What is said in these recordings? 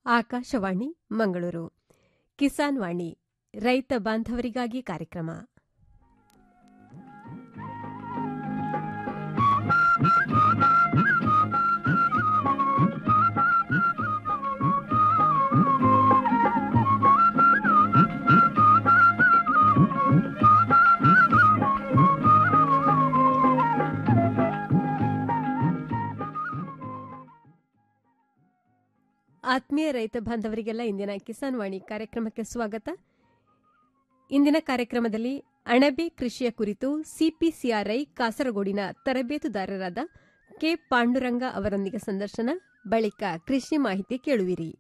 ಆಕಾಶವಾಣಿ ಮಂಗಳೂರು ಕಿಸಾನ್ ವಾಣಿ ರೈತ ಬಾಂಧವರಿಗಾಗಿ ಕಾರ್ಯಕ್ರಮ ಆತ್ಮೀಯ ರೈತ ಬಾಂಧವರಿಗೆಲ್ಲ ಇಂದಿನ ಕಿಸಾನ್ ವಾಣಿ ಕಾರ್ಯಕ್ರಮಕ್ಕೆ ಸ್ವಾಗತ ಇಂದಿನ ಕಾರ್ಯಕ್ರಮದಲ್ಲಿ ಅಣಬೆ ಕೃಷಿಯ ಕುರಿತು ಸಿಪಿಸಿಆರ್ಐ ಕಾಸರಗೋಡಿನ ತರಬೇತುದಾರರಾದ ಕೆ ಪಾಂಡುರಂಗ ಅವರೊಂದಿಗೆ ಸಂದರ್ಶನ ಬಳಿಕ ಕೃಷಿ ಮಾಹಿತಿ ಕೇಳುವಿರಿ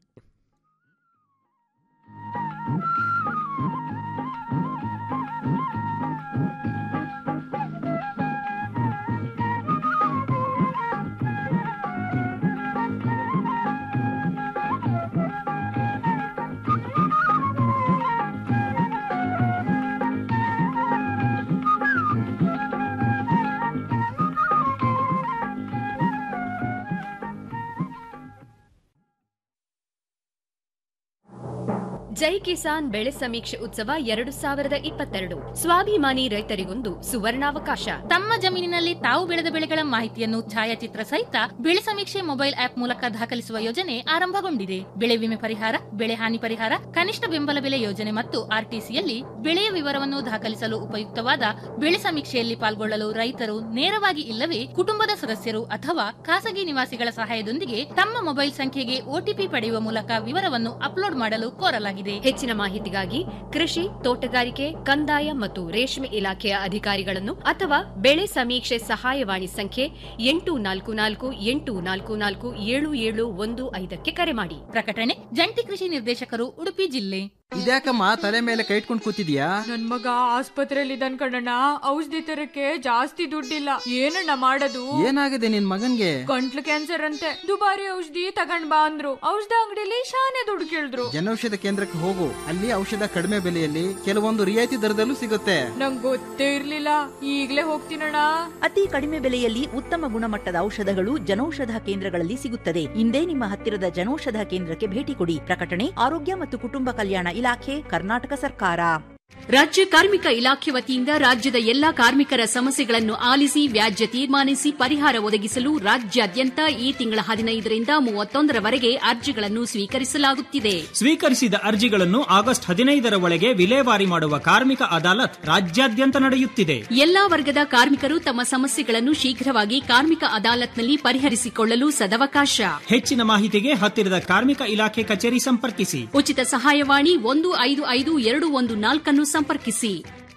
ಜೈ ಕಿಸಾನ್ ಬೆಳೆ ಸಮೀಕ್ಷೆ ಉತ್ಸವ ಎರಡು ಸಾವಿರದ ಇಪ್ಪತ್ತೆರಡು ಸ್ವಾಭಿಮಾನಿ ರೈತರಿಗೊಂದು ಸುವರ್ಣಾವಕಾಶ ತಮ್ಮ ಜಮೀನಿನಲ್ಲಿ ತಾವು ಬೆಳೆದ ಬೆಳೆಗಳ ಮಾಹಿತಿಯನ್ನು ಛಾಯಾಚಿತ್ರ ಸಹಿತ ಬೆಳೆ ಸಮೀಕ್ಷೆ ಮೊಬೈಲ್ ಆಪ್ ಮೂಲಕ ದಾಖಲಿಸುವ ಯೋಜನೆ ಆರಂಭಗೊಂಡಿದೆ ಬೆಳೆ ವಿಮೆ ಪರಿಹಾರ ಬೆಳೆ ಹಾನಿ ಪರಿಹಾರ ಕನಿಷ್ಠ ಬೆಂಬಲ ಬೆಲೆ ಯೋಜನೆ ಮತ್ತು ಆರ್ಟಿಸಿಯಲ್ಲಿ ಬೆಳೆಯ ವಿವರವನ್ನು ದಾಖಲಿಸಲು ಉಪಯುಕ್ತವಾದ ಬೆಳೆ ಸಮೀಕ್ಷೆಯಲ್ಲಿ ಪಾಲ್ಗೊಳ್ಳಲು ರೈತರು ನೇರವಾಗಿ ಇಲ್ಲವೇ ಕುಟುಂಬದ ಸದಸ್ಯರು ಅಥವಾ ಖಾಸಗಿ ನಿವಾಸಿಗಳ ಸಹಾಯದೊಂದಿಗೆ ತಮ್ಮ ಮೊಬೈಲ್ ಸಂಖ್ಯೆಗೆ ಒಟಿಪಿ ಪಡೆಯುವ ಮೂಲಕ ವಿವರವನ್ನು ಅಪ್ಲೋಡ್ ಮಾಡಲು ಕೋರಲಾಗಿದೆ ಹೆಚ್ಚಿನ ಮಾಹಿತಿಗಾಗಿ ಕೃಷಿ ತೋಟಗಾರಿಕೆ ಕಂದಾಯ ಮತ್ತು ರೇಷ್ಮೆ ಇಲಾಖೆಯ ಅಧಿಕಾರಿಗಳನ್ನು ಅಥವಾ ಬೆಳೆ ಸಮೀಕ್ಷೆ ಸಹಾಯವಾಣಿ ಸಂಖ್ಯೆ ಎಂಟು ನಾಲ್ಕು ನಾಲ್ಕು ಎಂಟು ನಾಲ್ಕು ನಾಲ್ಕು ಏಳು ಏಳು ಒಂದು ಐದಕ್ಕೆ ಕರೆ ಮಾಡಿ ಪ್ರಕಟಣೆ ಜಂಟಿ ಕೃಷಿ ನಿರ್ದೇಶಕರು ಉಡುಪಿ ಜಿಲ್ಲೆ ಇದ್ಯಾಕಮ್ಮ ತಲೆ ಮೇಲೆ ಕೈ ಇಟ್ಕೊಂಡು ಕೂತಿದ್ಯಾ ನನ್ ಮಗ ಆಸ್ಪತ್ರೆಯಲ್ಲಿ ಇದ್ದಾನ್ ಕಣಣ್ಣ ಔಷಧಿ ತರಕ್ಕೆ ಜಾಸ್ತಿ ದುಡ್ಡಿಲ್ಲ ಏನಣ್ಣ ಮಾಡೋದು ಏನಾಗಿದೆ ನಿನ್ ಮಗನ್ಗೆ ಗಂಟ್ಲು ಕ್ಯಾನ್ಸರ್ ಅಂತೆ ದುಬಾರಿ ಔಷಧಿ ತಗೊಂಡ್ ಬಾ ಅಂದ್ರು ಔಷಧ ಅಂಗಡಿಲಿ ಶಾನೆ ದುಡ್ಡು ಕೇಳಿದ್ರು ಜನೌಷಧ ಕೇಂದ್ರಕ್ಕೆ ಹೋಗು ಅಲ್ಲಿ ಔಷಧ ಕಡಿಮೆ ಬೆಲೆಯಲ್ಲಿ ಕೆಲವೊಂದು ರಿಯಾಯಿತಿ ದರದಲ್ಲೂ ಸಿಗುತ್ತೆ ನಂಗ್ ಗೊತ್ತೇ ಇರ್ಲಿಲ್ಲ ಈಗ್ಲೇ ಹೋಗ್ತೀನಣ್ಣ ಅತಿ ಕಡಿಮೆ ಬೆಲೆಯಲ್ಲಿ ಉತ್ತಮ ಗುಣಮಟ್ಟದ ಔಷಧಗಳು ಜನೌಷಧ ಕೇಂದ್ರಗಳಲ್ಲಿ ಸಿಗುತ್ತದೆ ಇಂದೇ ನಿಮ್ಮ ಹತ್ತಿರದ ಜನೌಷಧ ಕೇಂದ್ರಕ್ಕೆ ಭೇಟಿ ಕೊಡಿ ಪ್ರಕಟಣೆ ಆರೋಗ್ಯ ಮತ್ತು ಕುಟುಂಬ ಕಲ್ಯಾಣ ಇಲಾಖೆ ಕರ್ನಾಟಕ ಸರ್ಕಾರ ರಾಜ್ಯ ಕಾರ್ಮಿಕ ಇಲಾಖೆ ವತಿಯಿಂದ ರಾಜ್ಯದ ಎಲ್ಲಾ ಕಾರ್ಮಿಕರ ಸಮಸ್ಯೆಗಳನ್ನು ಆಲಿಸಿ ವ್ಯಾಜ್ಯ ತೀರ್ಮಾನಿಸಿ ಪರಿಹಾರ ಒದಗಿಸಲು ರಾಜ್ಯಾದ್ಯಂತ ಈ ತಿಂಗಳ ಹದಿನೈದರಿಂದ ಮೂವತ್ತೊಂದರವರೆಗೆ ಅರ್ಜಿಗಳನ್ನು ಸ್ವೀಕರಿಸಲಾಗುತ್ತಿದೆ ಸ್ವೀಕರಿಸಿದ ಅರ್ಜಿಗಳನ್ನು ಆಗಸ್ಟ್ ಹದಿನೈದರ ಒಳಗೆ ವಿಲೇವಾರಿ ಮಾಡುವ ಕಾರ್ಮಿಕ ಅದಾಲತ್ ರಾಜ್ಯಾದ್ಯಂತ ನಡೆಯುತ್ತಿದೆ ಎಲ್ಲಾ ವರ್ಗದ ಕಾರ್ಮಿಕರು ತಮ್ಮ ಸಮಸ್ಯೆಗಳನ್ನು ಶೀಘ್ರವಾಗಿ ಕಾರ್ಮಿಕ ಅದಾಲತ್ನಲ್ಲಿ ಪರಿಹರಿಸಿಕೊಳ್ಳಲು ಸದವಕಾಶ ಹೆಚ್ಚಿನ ಮಾಹಿತಿಗೆ ಹತ್ತಿರದ ಕಾರ್ಮಿಕ ಇಲಾಖೆ ಕಚೇರಿ ಸಂಪರ್ಕಿಸಿ ಉಚಿತ ಸಹಾಯವಾಣಿ ಒಂದು ಐದು ಐದು ಎರಡು ಒಂದು ನಾಲ್ಕನ್ನು ಸಂಪರ್ಕಿಸಿ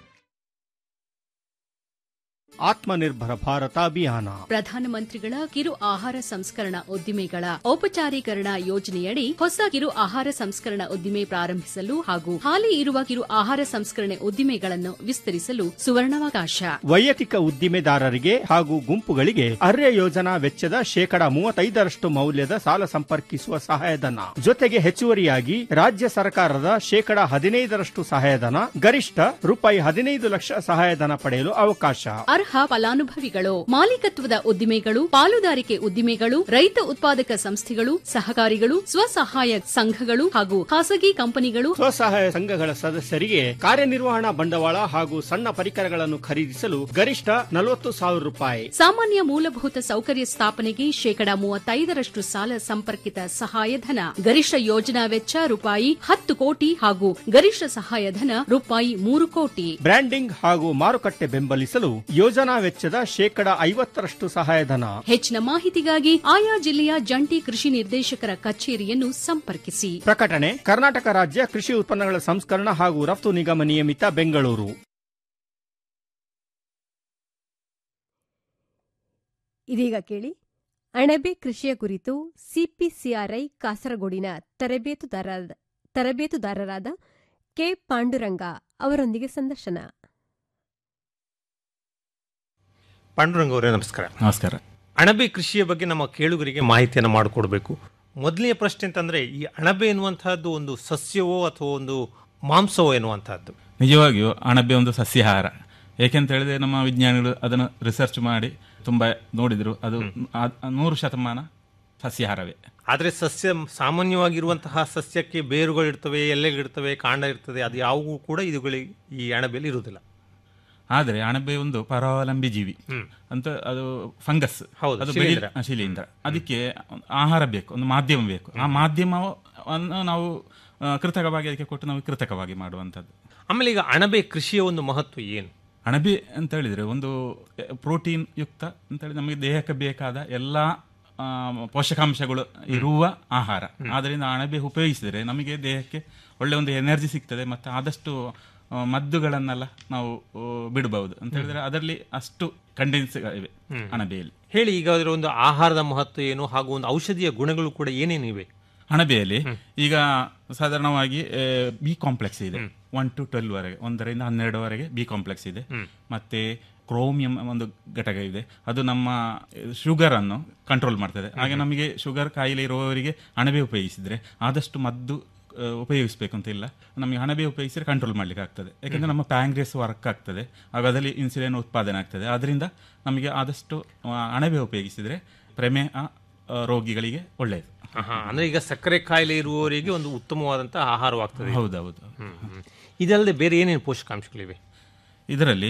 ಆತ್ಮನಿರ್ಭರ ಭಾರತ ಅಭಿಯಾನ ಪ್ರಧಾನಮಂತ್ರಿಗಳ ಕಿರು ಆಹಾರ ಸಂಸ್ಕರಣಾ ಉದ್ದಿಮೆಗಳ ಔಪಚಾರೀಕರಣ ಯೋಜನೆಯಡಿ ಹೊಸ ಕಿರು ಆಹಾರ ಸಂಸ್ಕರಣಾ ಉದ್ದಿಮೆ ಪ್ರಾರಂಭಿಸಲು ಹಾಗೂ ಹಾಲಿ ಇರುವ ಕಿರು ಆಹಾರ ಸಂಸ್ಕರಣೆ ಉದ್ದಿಮೆಗಳನ್ನು ವಿಸ್ತರಿಸಲು ಸುವರ್ಣಾವಕಾಶ ವೈಯಕ್ತಿಕ ಉದ್ದಿಮೆದಾರರಿಗೆ ಹಾಗೂ ಗುಂಪುಗಳಿಗೆ ಅರ್ಯ ಯೋಜನಾ ವೆಚ್ಚದ ಶೇಕಡಾ ಮೂವತ್ತೈದರಷ್ಟು ಮೌಲ್ಯದ ಸಾಲ ಸಂಪರ್ಕಿಸುವ ಸಹಾಯಧನ ಜೊತೆಗೆ ಹೆಚ್ಚುವರಿಯಾಗಿ ರಾಜ್ಯ ಸರ್ಕಾರದ ಶೇಕಡಾ ಹದಿನೈದರಷ್ಟು ಸಹಾಯಧನ ಗರಿಷ್ಠ ರೂಪಾಯಿ ಹದಿನೈದು ಲಕ್ಷ ಸಹಾಯಧನ ಪಡೆಯಲು ಅವಕಾಶ ಅರ್ಹ ಫಲಾನುಭವಿಗಳು ಮಾಲೀಕತ್ವದ ಉದ್ದಿಮೆಗಳು ಪಾಲುದಾರಿಕೆ ಉದ್ದಿಮೆಗಳು ರೈತ ಉತ್ಪಾದಕ ಸಂಸ್ಥೆಗಳು ಸಹಕಾರಿಗಳು ಸ್ವಸಹಾಯ ಸಂಘಗಳು ಹಾಗೂ ಖಾಸಗಿ ಕಂಪನಿಗಳು ಸ್ವಸಹಾಯ ಸಂಘಗಳ ಸದಸ್ಯರಿಗೆ ಕಾರ್ಯನಿರ್ವಹಣಾ ಬಂಡವಾಳ ಹಾಗೂ ಸಣ್ಣ ಪರಿಕರಗಳನ್ನು ಖರೀದಿಸಲು ಗರಿಷ್ಠ ನಲವತ್ತು ಸಾವಿರ ರೂಪಾಯಿ ಸಾಮಾನ್ಯ ಮೂಲಭೂತ ಸೌಕರ್ಯ ಸ್ಥಾಪನೆಗೆ ಶೇಕಡಾ ಮೂವತ್ತೈದರಷ್ಟು ಸಾಲ ಸಂಪರ್ಕಿತ ಸಹಾಯಧನ ಗರಿಷ್ಠ ಯೋಜನಾ ವೆಚ್ಚ ರೂಪಾಯಿ ಹತ್ತು ಕೋಟಿ ಹಾಗೂ ಗರಿಷ್ಠ ಸಹಾಯಧನ ರೂಪಾಯಿ ಮೂರು ಕೋಟಿ ಬ್ರ್ಯಾಂಡಿಂಗ್ ಹಾಗೂ ಮಾರುಕಟ್ಟೆ ಬೆಂಬಲಿಸಲು ಯೋಜನಾ ವೆಚ್ಚದ ಶೇಕಡಾ ಐವತ್ತರಷ್ಟು ಸಹಾಯಧನ ಹೆಚ್ಚಿನ ಮಾಹಿತಿಗಾಗಿ ಆಯಾ ಜಿಲ್ಲೆಯ ಜಂಟಿ ಕೃಷಿ ನಿರ್ದೇಶಕರ ಕಚೇರಿಯನ್ನು ಸಂಪರ್ಕಿಸಿ ಪ್ರಕಟಣೆ ಕರ್ನಾಟಕ ರಾಜ್ಯ ಕೃಷಿ ಉತ್ಪನ್ನಗಳ ಸಂಸ್ಕರಣ ಹಾಗೂ ರಫ್ತು ನಿಗಮ ನಿಯಮಿತ ಬೆಂಗಳೂರು ಇದೀಗ ಕೇಳಿ ಅಣಬೆ ಕೃಷಿಯ ಕುರಿತು ಸಿಪಿಸಿಆರ್ಐ ಕಾಸರಗೋಡಿನ ತರಬೇತುದಾರರಾದ ತರಬೇತುದಾರರಾದ ಕೆ ಪಾಂಡುರಂಗ ಅವರೊಂದಿಗೆ ಸಂದರ್ಶನ ಪಾಂಡುರಂಗ ಅವರೇ ನಮಸ್ಕಾರ ನಮಸ್ಕಾರ ಅಣಬೆ ಕೃಷಿಯ ಬಗ್ಗೆ ನಮ್ಮ ಕೇಳುಗರಿಗೆ ಮಾಹಿತಿಯನ್ನು ಮಾಡಿಕೊಡ್ಬೇಕು ಮೊದಲನೆಯ ಪ್ರಶ್ನೆ ಅಂತಂದರೆ ಈ ಅಣಬೆ ಎನ್ನುವಂತಹದ್ದು ಒಂದು ಸಸ್ಯವೋ ಅಥವಾ ಒಂದು ಮಾಂಸವೋ ಎನ್ನುವಂತಹದ್ದು ನಿಜವಾಗಿಯೂ ಅಣಬೆ ಒಂದು ಸಸ್ಯಾಹಾರ ಏಕೆಂತ ಹೇಳಿದ್ರೆ ನಮ್ಮ ವಿಜ್ಞಾನಿಗಳು ಅದನ್ನು ರಿಸರ್ಚ್ ಮಾಡಿ ತುಂಬ ನೋಡಿದ್ರು ಅದು ಆ- ನೂರು ಶತಮಾನ ಸಸ್ಯಾಹಾರವೇ ಆದ್ರೆ ಸಸ್ಯ ಸಾಮಾನ್ಯವಾಗಿರುವಂತಹ ಸಸ್ಯಕ್ಕೆ ಬೇರುಗಳಿರ್ತವೆ ಎಲೆಗಳಿರ್ತವೆ ಕಾಂಡ ಇರ್ತದೆ ಅದು ಯಾವುವು ಕೂಡ ಇದುಗಳಿಗೆ ಈ ಅಣಬೆಯಲ್ಲಿ ಇರುವುದಿಲ್ಲ ಆದರೆ ಅಣಬೆ ಒಂದು ಪರಾವಲಂಬಿ ಜೀವಿ ಅಂತ ಅದು ಫಂಗಸ್ ಹೌದು, ಅದು ಶಿಲೀಂಧ್ರ. ಬೆಳಿ- ಆ, ಶಿಲೀಂಧ್ರ ಅದಕ್ಕೆ ಒಂದು ಆಹಾರ ಬೇಕು ಒಂದು ಮಾಧ್ಯಮ ಬೇಕು ಆ ಮಾಧ್ಯಮವನ್ನು ನಾವು ಆ, ಕೃತಕವಾಗಿ ಅದಕ್ಕೆ ಕೊಟ್ಟು ನಾವು ಕೃತಕವಾಗಿ ಮಾಡುವಂಥದ್ದು ಆಮೇಲೆ ಈಗ ಅಣಬೆ ಕೃಷಿಯ ಒಂದು ಮಹತ್ವ ಏನು ಅಣಬೆ ಅಂತ ಹೇಳಿದ್ರೆ ಒಂದು ಪ್ರೋಟೀನ್ ಯುಕ್ತ ಅಂತ ಹೇಳಿ ನಮಗೆ ದೇಹಕ್ಕೆ ಬೇಕಾದ ಎಲ್ಲ ಆ, ಪೋಷಕಾಂಶಗಳು ಇರುವ ಆಹಾರ ಆದ್ದರಿಂದ ಅಣಬೆ ಉಪಯೋಗಿಸಿದರೆ ನಮಗೆ ದೇಹಕ್ಕೆ ಒಳ್ಳೆ ಒಂದು ಎನರ್ಜಿ ಸಿಗ್ತದೆ ಮತ್ತು ಆದಷ್ಟು ಆ, ಮದ್ದುಗಳನ್ನೆಲ್ಲ ನಾವು ಆ, ಬಿಡಬಹುದು ಅಂತ ಹೇಳಿದ್ರೆ ಅದರಲ್ಲಿ ಅಷ್ಟು ಕಂಡೆನ್ಸ್ ಇವೆ ಅಣಬೆಯಲ್ಲಿ ಹೇಳಿ ಈಗ ಅದರ ಒಂದು ಆಹಾರದ ಮಹತ್ವ ಏನು ಹಾಗೂ ಒಂದು ಔಷಧಿಯ ಗುಣಗಳು ಕೂಡ ಏನೇನಿವೆ ಅಣಬೆಯಲ್ಲಿ ಈಗ ಸಾಧಾರಣವಾಗಿ ಬಿ ಕಾಂಪ್ಲೆಕ್ಸ್ ಇದೆ ಒನ್ ಟು ಟ್ವೆಲ್ ವರೆಗೆ ಒಂದರಿಂದ ಹನ್ನೆರಡವರೆಗೆ ಬಿ ಕಾಂಪ್ಲೆಕ್ಸ್ ಇದೆ ಮತ್ತೆ ಕ್ರೋಮಿಯಂ ಒಂದು ಘಟಕ ಇದೆ ಅದು ನಮ್ಮ ಶುಗರ್ ಅನ್ನು ಕಂಟ್ರೋಲ್ ಮಾಡ್ತದೆ ಹಾಗೆ ನಮಗೆ ಶುಗರ್ ಕಾಯಿಲೆ ಇರುವವರಿಗೆ ಅಣಬೆ ಉಪಯೋಗಿಸಿದ್ರೆ ಆದಷ್ಟು ಮದ್ದು ಆ, ಉಪಯೋಗಿಸಬೇಕು ಅಂತ ಇಲ್ಲ ನಮಗೆ ಅಣಬೆ ಉಪಯೋಗಿಸಿದ್ರೆ ಕಂಟ್ರೋಲ್ ಮಾಡ್ಲಿಕ್ಕೆ ಆಗ್ತದೆ ಯಾಕಂದ್ರೆ ನಮ್ಮ ಪ್ಯಾಂಗ್ರೆಸ್ ವರ್ಕ್ ಆಗ್ತದೆ ಆಗ ಅದರಲ್ಲಿ ಇನ್ಸುಲಿನ್ ಉತ್ಪಾದನೆ ಆಗ್ತದೆ ಅದರಿಂದ ನಮಗೆ ಆದಷ್ಟು ಆ, ಅಣಬೆ ಉಪಯೋಗಿಸಿದ್ರೆ ಪ್ರಮೇಹ ಆ, ರೋಗಿಗಳಿಗೆ ಒಳ್ಳೆಯದು ಆಹಾ, ಅಂದ್ರೆ ಈಗ ಸಕ್ಕರೆ ಕಾಯಿಲೆ ಇರುವವರಿಗೆ ಒಂದು ಉತ್ತಮವಾದಂತಹ ಆಹಾರವಾಗ್ತದೆ ಇದು. ಹೌದೌದು ಹ್ಮ್, ಹ್ಮ್. ಇದಲ್ಲದೆ ಬೇರೆ ಏನೇನು ಪೋಷಕಾಂಶಗಳಿವೆ ಇದರಲ್ಲಿ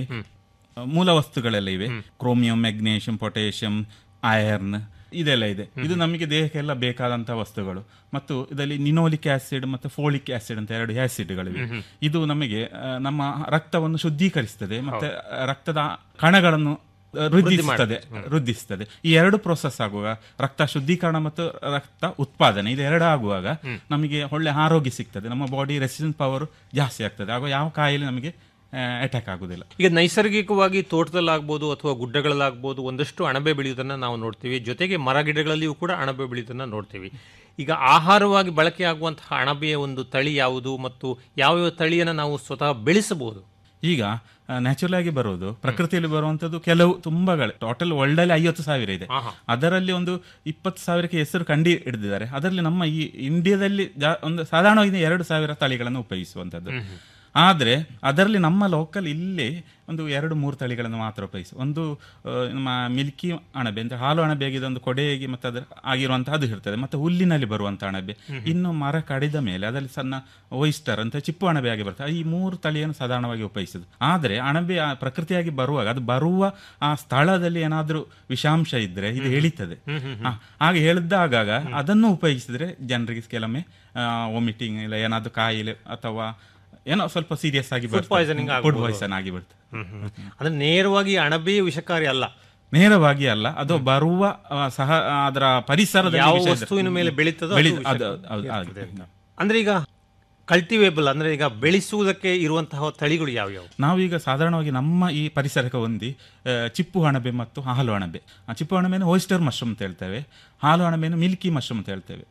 ಮೂಲ ವಸ್ತುಗಳೆಲ್ಲ ಇವೆ ಕ್ರೋಮಿಯಂ ಮೆಗ್ನೇಷಿಯಂ ಪೊಟ್ಯಾಷಿಯಂ ಐರನ್ ಇದೆಲ್ಲ ಇದೆ ಇದು ನಮಗೆ ದೇಹಕ್ಕೆಲ್ಲ ಬೇಕಾದಂತಹ ವಸ್ತುಗಳು ಮತ್ತು ಇದರಲ್ಲಿ ನಿನೋಲಿಕ್ ಆಸಿಡ್ ಮತ್ತು ಫೋಲಿಕ್ ಆಸಿಡ್ ಅಂತ ಎರಡು ಆಸಿಡ್ಗಳಿವೆ ಇದು ನಮಗೆ ಆ, ನಮ್ಮ ರಕ್ತವನ್ನು ಶುದ್ಧೀಕರಿಸ್ತದೆ ಮತ್ತೆ ಆ, ರಕ್ತದ ಕಣಗಳನ್ನು ಆ, ವೃದ್ಧಿಸುತ್ತದೆ ವೃದ್ಧಿಸ್ತದೆ ಈ ಎರಡು ಪ್ರೋಸೆಸ್ ಆಗುವಾಗ ರಕ್ತ ಶುದ್ಧೀಕರಣ ಮತ್ತು ರಕ್ತ ಉತ್ಪಾದನೆ ಇದು ಎರಡು ಆಗುವಾಗ ನಮಗೆ ಒಳ್ಳೆ ಆರೋಗ್ಯ ಸಿಗ್ತದೆ ನಮ್ಮ ಬಾಡಿ ರೆಸಿಸ್ಟೆನ್ಸ್ ಪವರ್ ಜಾಸ್ತಿ ಆಗ್ತದೆ ಆಗ ಯಾವ ಕಾಯಿಲೆ ನಮಗೆ ಅಟ್ಯಾಕ್ ಆಗುದಿಲ್ಲ ಈಗ ನೈಸರ್ಗಿಕವಾಗಿ ತೋಟದಲ್ಲಾಗ್ಬೋದು ಅಥವಾ ಗುಡ್ಡಗಳಲ್ಲಾಗ್ಬೋದು ಒಂದಷ್ಟು ಅಣಬೆ ಬೆಳೆಯುವುದನ್ನು ನಾವು ನೋಡ್ತೀವಿ ಜೊತೆಗೆ ಮರ ಗಿಡಗಳಲ್ಲಿಯೂ ಕೂಡ ಅಣಬೆ ಬೆಳೆಯುವುದನ್ನು ನೋಡ್ತೀವಿ ಈಗ ಆಹಾರವಾಗಿ ಬಳಕೆಯಾಗುವಂತಹ ಅಣಬೆಯ ಒಂದು ತಳಿ ಯಾವುದು ಮತ್ತು ಯಾವ್ಯಾವ ತಳಿಯನ್ನು ನಾವು ಸ್ವತಃ ಬೆಳೆಸಬಹುದು ಈಗ ನ್ಯಾಚುರಲ್ ಆಗಿ ಬರೋದು ಪ್ರಕೃತಿಯಲ್ಲಿ ಬರುವಂತದ್ದು ಕೆಲವು ತುಂಬಾಗಳು ಟೋಟಲ್ ವರ್ಲ್ಡ್ ಅಲ್ಲಿ ಐವತ್ತು ಸಾವಿರ ಇದೆ ಅದರಲ್ಲಿ ಒಂದು ಇಪ್ಪತ್ತು ಸಾವಿರಕ್ಕೆ ಹೆಸರು ಕಂಡು ಹಿಡಿದಿದ್ದಾರೆ ಅದರಲ್ಲಿ ನಮ್ಮ ಈ ಇಂಡಿಯಾದಲ್ಲಿ ಜಾ- ಒಂದು ಸಾಧಾರಣವಾಗಿ ಎರಡು ಸಾವಿರ ತಳಿಗಳನ್ನು ಉಪಯೋಗಿಸುವಂತದ್ದು ಆದ್ರೆ ಅದರಲ್ಲಿ ನಮ್ಮ ಲೋಕಲ್ ಇಲ್ಲಿ ಒಂದು ಎರಡು ಮೂರು ತಳಿಗಳನ್ನು ಮಾತ್ರ ಉಪಯೋಗಿಸಿ ಒಂದು ಆ, ನಮ್ಮ ಮಿಲ್ಕಿ ಅಣಬೆ ಅಂತ ಹಾಲು ಅಣಬೆ ಆಗಿದೆ ಒಂದು ಕೊಡೆಗೆ ಮತ್ತೆ ಅದರ ಆಗಿರುವಂತಹ ಅದು ಇರ್ತದೆ ಮತ್ತೆ ಹುಲ್ಲಿನಲ್ಲಿ ಬರುವಂತಹ ಅಣಬೆ ಇನ್ನು ಮರ ಕಡಿದ ಮೇಲೆ ಅದರಲ್ಲಿ ಸಣ್ಣ ಒಯಿಸ್ಟರ್ ಅಂತ ಚಿಪ್ಪು ಅಣಬೆ ಆಗಿ ಬರ್ತದೆ ಈ ಮೂರು ತಳಿಯನ್ನು ಸಾಧಾರಣವಾಗಿ ಉಪಯೋಗಿಸುದು ಆದ್ರೆ ಅಣಬೆ ಆ ಪ್ರಕೃತಿಯಾಗಿ ಬರುವಾಗ ಅದು ಬರುವ ಆ ಸ್ಥಳದಲ್ಲಿ ಏನಾದ್ರೂ ವಿಷಾಂಶ ಇದ್ರೆ ಇದು ಎಳಿತದೆ ಆ, ಹಾಗೆ ಎಳ್ದಾಗ ಅದನ್ನು ಉಪಯೋಗಿಸಿದ್ರೆ ಜನರಿಗೆ ಕೆಲವೊಮ್ಮೆ ವಾಮಿಟಿಂಗ್ ಇಲ್ಲ ಏನಾದ್ರೂ ಕಾಯಿಲೆ ಅಥವಾ ಏನೋ ಸ್ವಲ್ಪ ಸೀರಿಯಸ್ ಆಗಿ Food poisoning ಫುಡ್ ಆಗ್ಬೋದು. ಪಾಯ್ಸನ್ ಆಗಿ ಬರ್ತದೆ ಅಂದ್ರೆ ನೇರವಾಗಿ ಅಣಬೆ ವಿಷಕಾರಿ ಅಲ್ಲ ನೇರವಾಗಿ ಅಲ್ಲ ಅದು ಬರುವ ಆ, ಸಹ ಅದರ ಪರಿಸರದಲ್ಲಿ ಯಾವ ವಿಷ ಇದ್ರೆ- ವಸ್ತುವಿನ ಮೇಲೆ ಬೆಳೀತದೋ ಬೆಳಿ- ಅದು ಅದು- ವಿಷ ಅದು- ಇರ್ತದೆ ಅದು. ಅಂತ. ಅಂದ್ರೆ ಈಗ ಕಲ್ಟಿವೇಬಲ್ ಅಂದ್ರೆ ಈಗ ಬೆಳೆಸುವುದಕ್ಕೆ ಇರುವಂತಹ ತಳಿಗಳು ಯಾವ್ಯಾವು ನಾವೀಗ ಸಾಧಾರಣವಾಗಿ ನಮ್ಮ ಈ ಪರಿಸರಕ್ಕೆ ಹೊಂದಿ ಆ, ಚಿಪ್ಪು ಅಣಬೆ ಮತ್ತು ಹಾಲು ಅಣಬೆ ಆ ಚಿಪ್ಪು ಅಣಬೆಯನ್ನು ಓಯಿಸ್ಟರ್ ಮಶ್ರೂಮ್ ಅಂತ ಹೇಳ್ತೇವೆ ಹಾಲು ಅಣಬೆಯನ್ನು ಮಿಲ್ಕಿ ಮಶ್ರೂಮ್ ಅಂತ ಹೇಳ್ತೇವೆ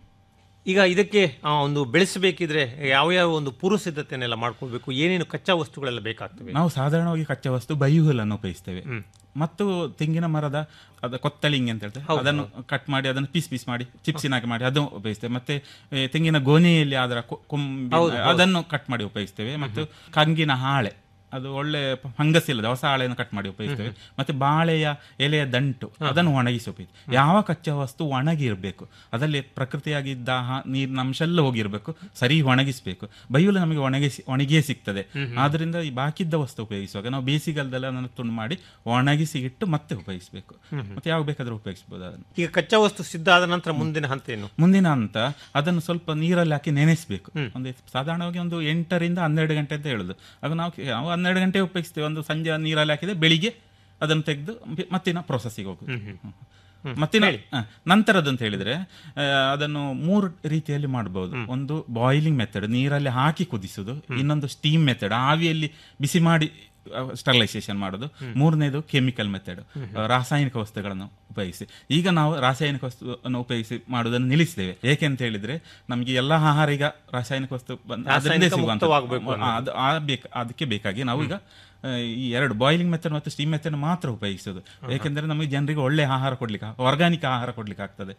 ಈಗ ಇದಕ್ಕೆ ಆ, ಒಂದು ಬೆಳೆಸಬೇಕಿದ್ರೆ ಯಾವ ಯಾವ ಒಂದು ಪೂರ್ವ ಸಿದ್ಧತೆಯನ್ನೆಲ್ಲ ಮಾಡ್ಕೊಳ್ಬೇಕು ಏನೇನು ಕಚ್ಚಾ ವಸ್ತುಗಳೆಲ್ಲ ಬೇಕಾಗ್ತವೆ ನಾವು ಸಾಧಾರಣವಾಗಿ ಕಚ್ಚಾ ವಸ್ತು ಬೈಹುಲ್ಲನ್ನು ಉಪಯೋಗಿಸ್ತೇವೆ ಮತ್ತು ತೆಂಗಿನ ಮರದ ಅದ ಕೊತ್ತಳಿಂಗಿ ಅಂತ ಹೇಳ್ತೇವೆ ಅದನ್ನು ಕಟ್ ಮಾಡಿ ಅದನ್ನು ಪೀಸ್ ಪೀಸ್ ಮಾಡಿ ಚಿಪ್ಸಿನಾಗಿ ಮಾಡಿ ಅದನ್ನು ಉಪಯೋಗಿಸ್ತೇವೆ ಮತ್ತೆ ಏ, ತೆಂಗಿನ ಗೊನೆಯಲ್ಲಿ ಅದರ ಕೊ- ಕೊಂಬಿ ಅದನ್ನು ಕಟ್ ಮಾಡಿ ಉಪಯೋಗಿಸ್ತೇವೆ ಮತ್ತು ಕಂಗಿನ ಹಾಳೆ ಅದು ಒಳ್ಳೆ ಫಂಗಸ್ ಇಲ್ಲದ ಹೊಸ ಹಾಳೆಯನ್ನು ಕಟ್ ಮಾಡಿ ಉಪಯೋಗಿಸ್ತೇವೆ ಮತ್ತೆ ಬಾಳೆಯ ಎಲೆಯ ದಂಟು ಅದನ್ನು ಒಣಗಿಸಿ ಉಪಯೋಗಿಸ್ತೇವೆ ಯಾವ ಕಚ್ಚಾ ವಸ್ತು ಒಣಗಿ ಇರಬೇಕು ಅದರಲ್ಲಿ ಪ್ರಕೃತಿಯಾಗಿದ್ದ ಹ- ನೀರಿನ ಅಂಶ ಎಲ್ಲ ಹೋಗಿರ್ಬೇಕು ಸರಿ ಒಣಗಿಸಬೇಕು ಬೈಯುಲು ನಮಗೆ ಒಣಗಿಸಿ ಒಣಗಿಯೇ ಸಿಗ್ತದೆ ಆದ್ರಿಂದ ಈ ಬಾಕಿದ್ದ ವಸ್ತು ಉಪಯೋಗಿಸುವಾಗ ನಾವು ಬೇಸಿಗೆಲ್ದೆಲ್ಲ ಅದನ್ನು ತುಂಡು ಮಾಡಿ ಒಣಗಿಸಿ ಇಟ್ಟು ಮತ್ತೆ ಉಪಯೋಗಿಸಬೇಕು ಮತ್ತೆ ಯಾವ ಬೇಕಾದ್ರೂ ಉಪಯೋಗಿಸಬಹುದು ಅದನ್ನು ಈಗ ಕಚ್ಚಾ ವಸ್ತು ಸಿದ್ಧ ಆದ ನಂತರ ಮುಂದಿನ ಹಂತ ಏನು ಮುಂದಿನ ಹಂತ ಅದನ್ನು ಸ್ವಲ್ಪ ನೀರಲ್ಲಿ ಹಾಕಿ ನೆನೆಸಬೇಕು ಒಂದು ಸಾಧಾರಣವಾಗಿ ಒಂದು ಎಂಟರಿಂದ ಹನ್ನೆರಡು ಗಂಟೆ ಅಂತ ಹೇಳುದು ಆಗ ನಾವು ನಾವು ಹನ್ನೆರಡು ಗಂಟೆ ಉಪಯೋಗಿಸ್ತೇವೆ ಒಂದು ಸಂಜೆ ನೀರಲ್ಲಿ ಹಾಕಿದ್ರೆ ಬೆಳಿಗ್ಗೆ ಅದನ್ನು ತೆಗೆದು ಮತ್ತಿನ ಪ್ರೊಸೆಸ್ಸಿಗೆ ಹೋಗುದು ಹ್ಮ್. ಮತ್ತಿನ ಹ, ನಂತರದ್ದು ಅಂತ ಹೇಳಿದ್ರೆ ಆ, ಅದನ್ನು ಮೂರು ರೀತಿಯಲ್ಲಿ ಮಾಡಬಹುದು ಒಂದು ಬಾಯ್ಲಿಂಗ್ ಮೆಥಡ್ ನೀರಲ್ಲಿ ಹಾಕಿ ಕುದಿಸುದು ಇನ್ನೊಂದು ಸ್ಟೀಮ್ ಮೆಥಡ್ ಆವಿಯಲ್ಲಿ ಬಿಸಿ ಮಾಡಿ ಸ್ಟರ್ಲೈಸೇಷನ್ ಮಾಡೋದು ಮೂರನೇದು ಕೆಮಿಕಲ್ ಮೆಥಡ್ ರಾಸಾಯನಿಕ ವಸ್ತುಗಳನ್ನು ಉಪಯೋಗಿಸಿ ಈಗ ನಾವು ರಾಸಾಯನಿಕ ವಸ್ತುವನ್ನು ಉಪಯೋಗಿಸಿ ಮಾಡುವುದನ್ನು ನಿಲ್ಲಿಸಿದ್ದೇವೆ ಏಕೆ ಅಂತ ಹೇಳಿದ್ರೆ ನಮಗೆ ಎಲ್ಲ ಆಹಾರ ಈಗ ರಾಸಾಯನಿಕ ವಸ್ತು ಬಂದ್- ಅದರಿಂದೇ ರಾಸಾಯನಿಕ ಸಿಗುವಂಥದ್ದು. ಮುಕ್ತವಾಗ್ಬೇಕು ಆ, ಅದು ಆ ಬೇಕ್- ಅದಕ್ಕೆ ಬೇಕಾಗಿ ನಾವು ಈಗ ಆ, ಈ ಎರಡು ಬಾಯ್ಲಿಂಗ್ ಮೆಥಡ್ ಮತ್ತು ಸ್ಟೀಮ್ ಮೆಥಡ್ ಮಾತ್ರ ಉಪಯೋಗಿಸೋದು ಏಕೆಂದ್ರೆ ನಮಗೆ ಜನರಿಗೆ ಒಳ್ಳೆ ಆಹಾರ ಕೊಡ್ಲಿಕ್ಕೆ ಆರ್ಗಾನಿಕ್ ಆಹಾರ ಕೊಡ್ಲಿಕ್ಕೆ ಆಗ್ತದೆ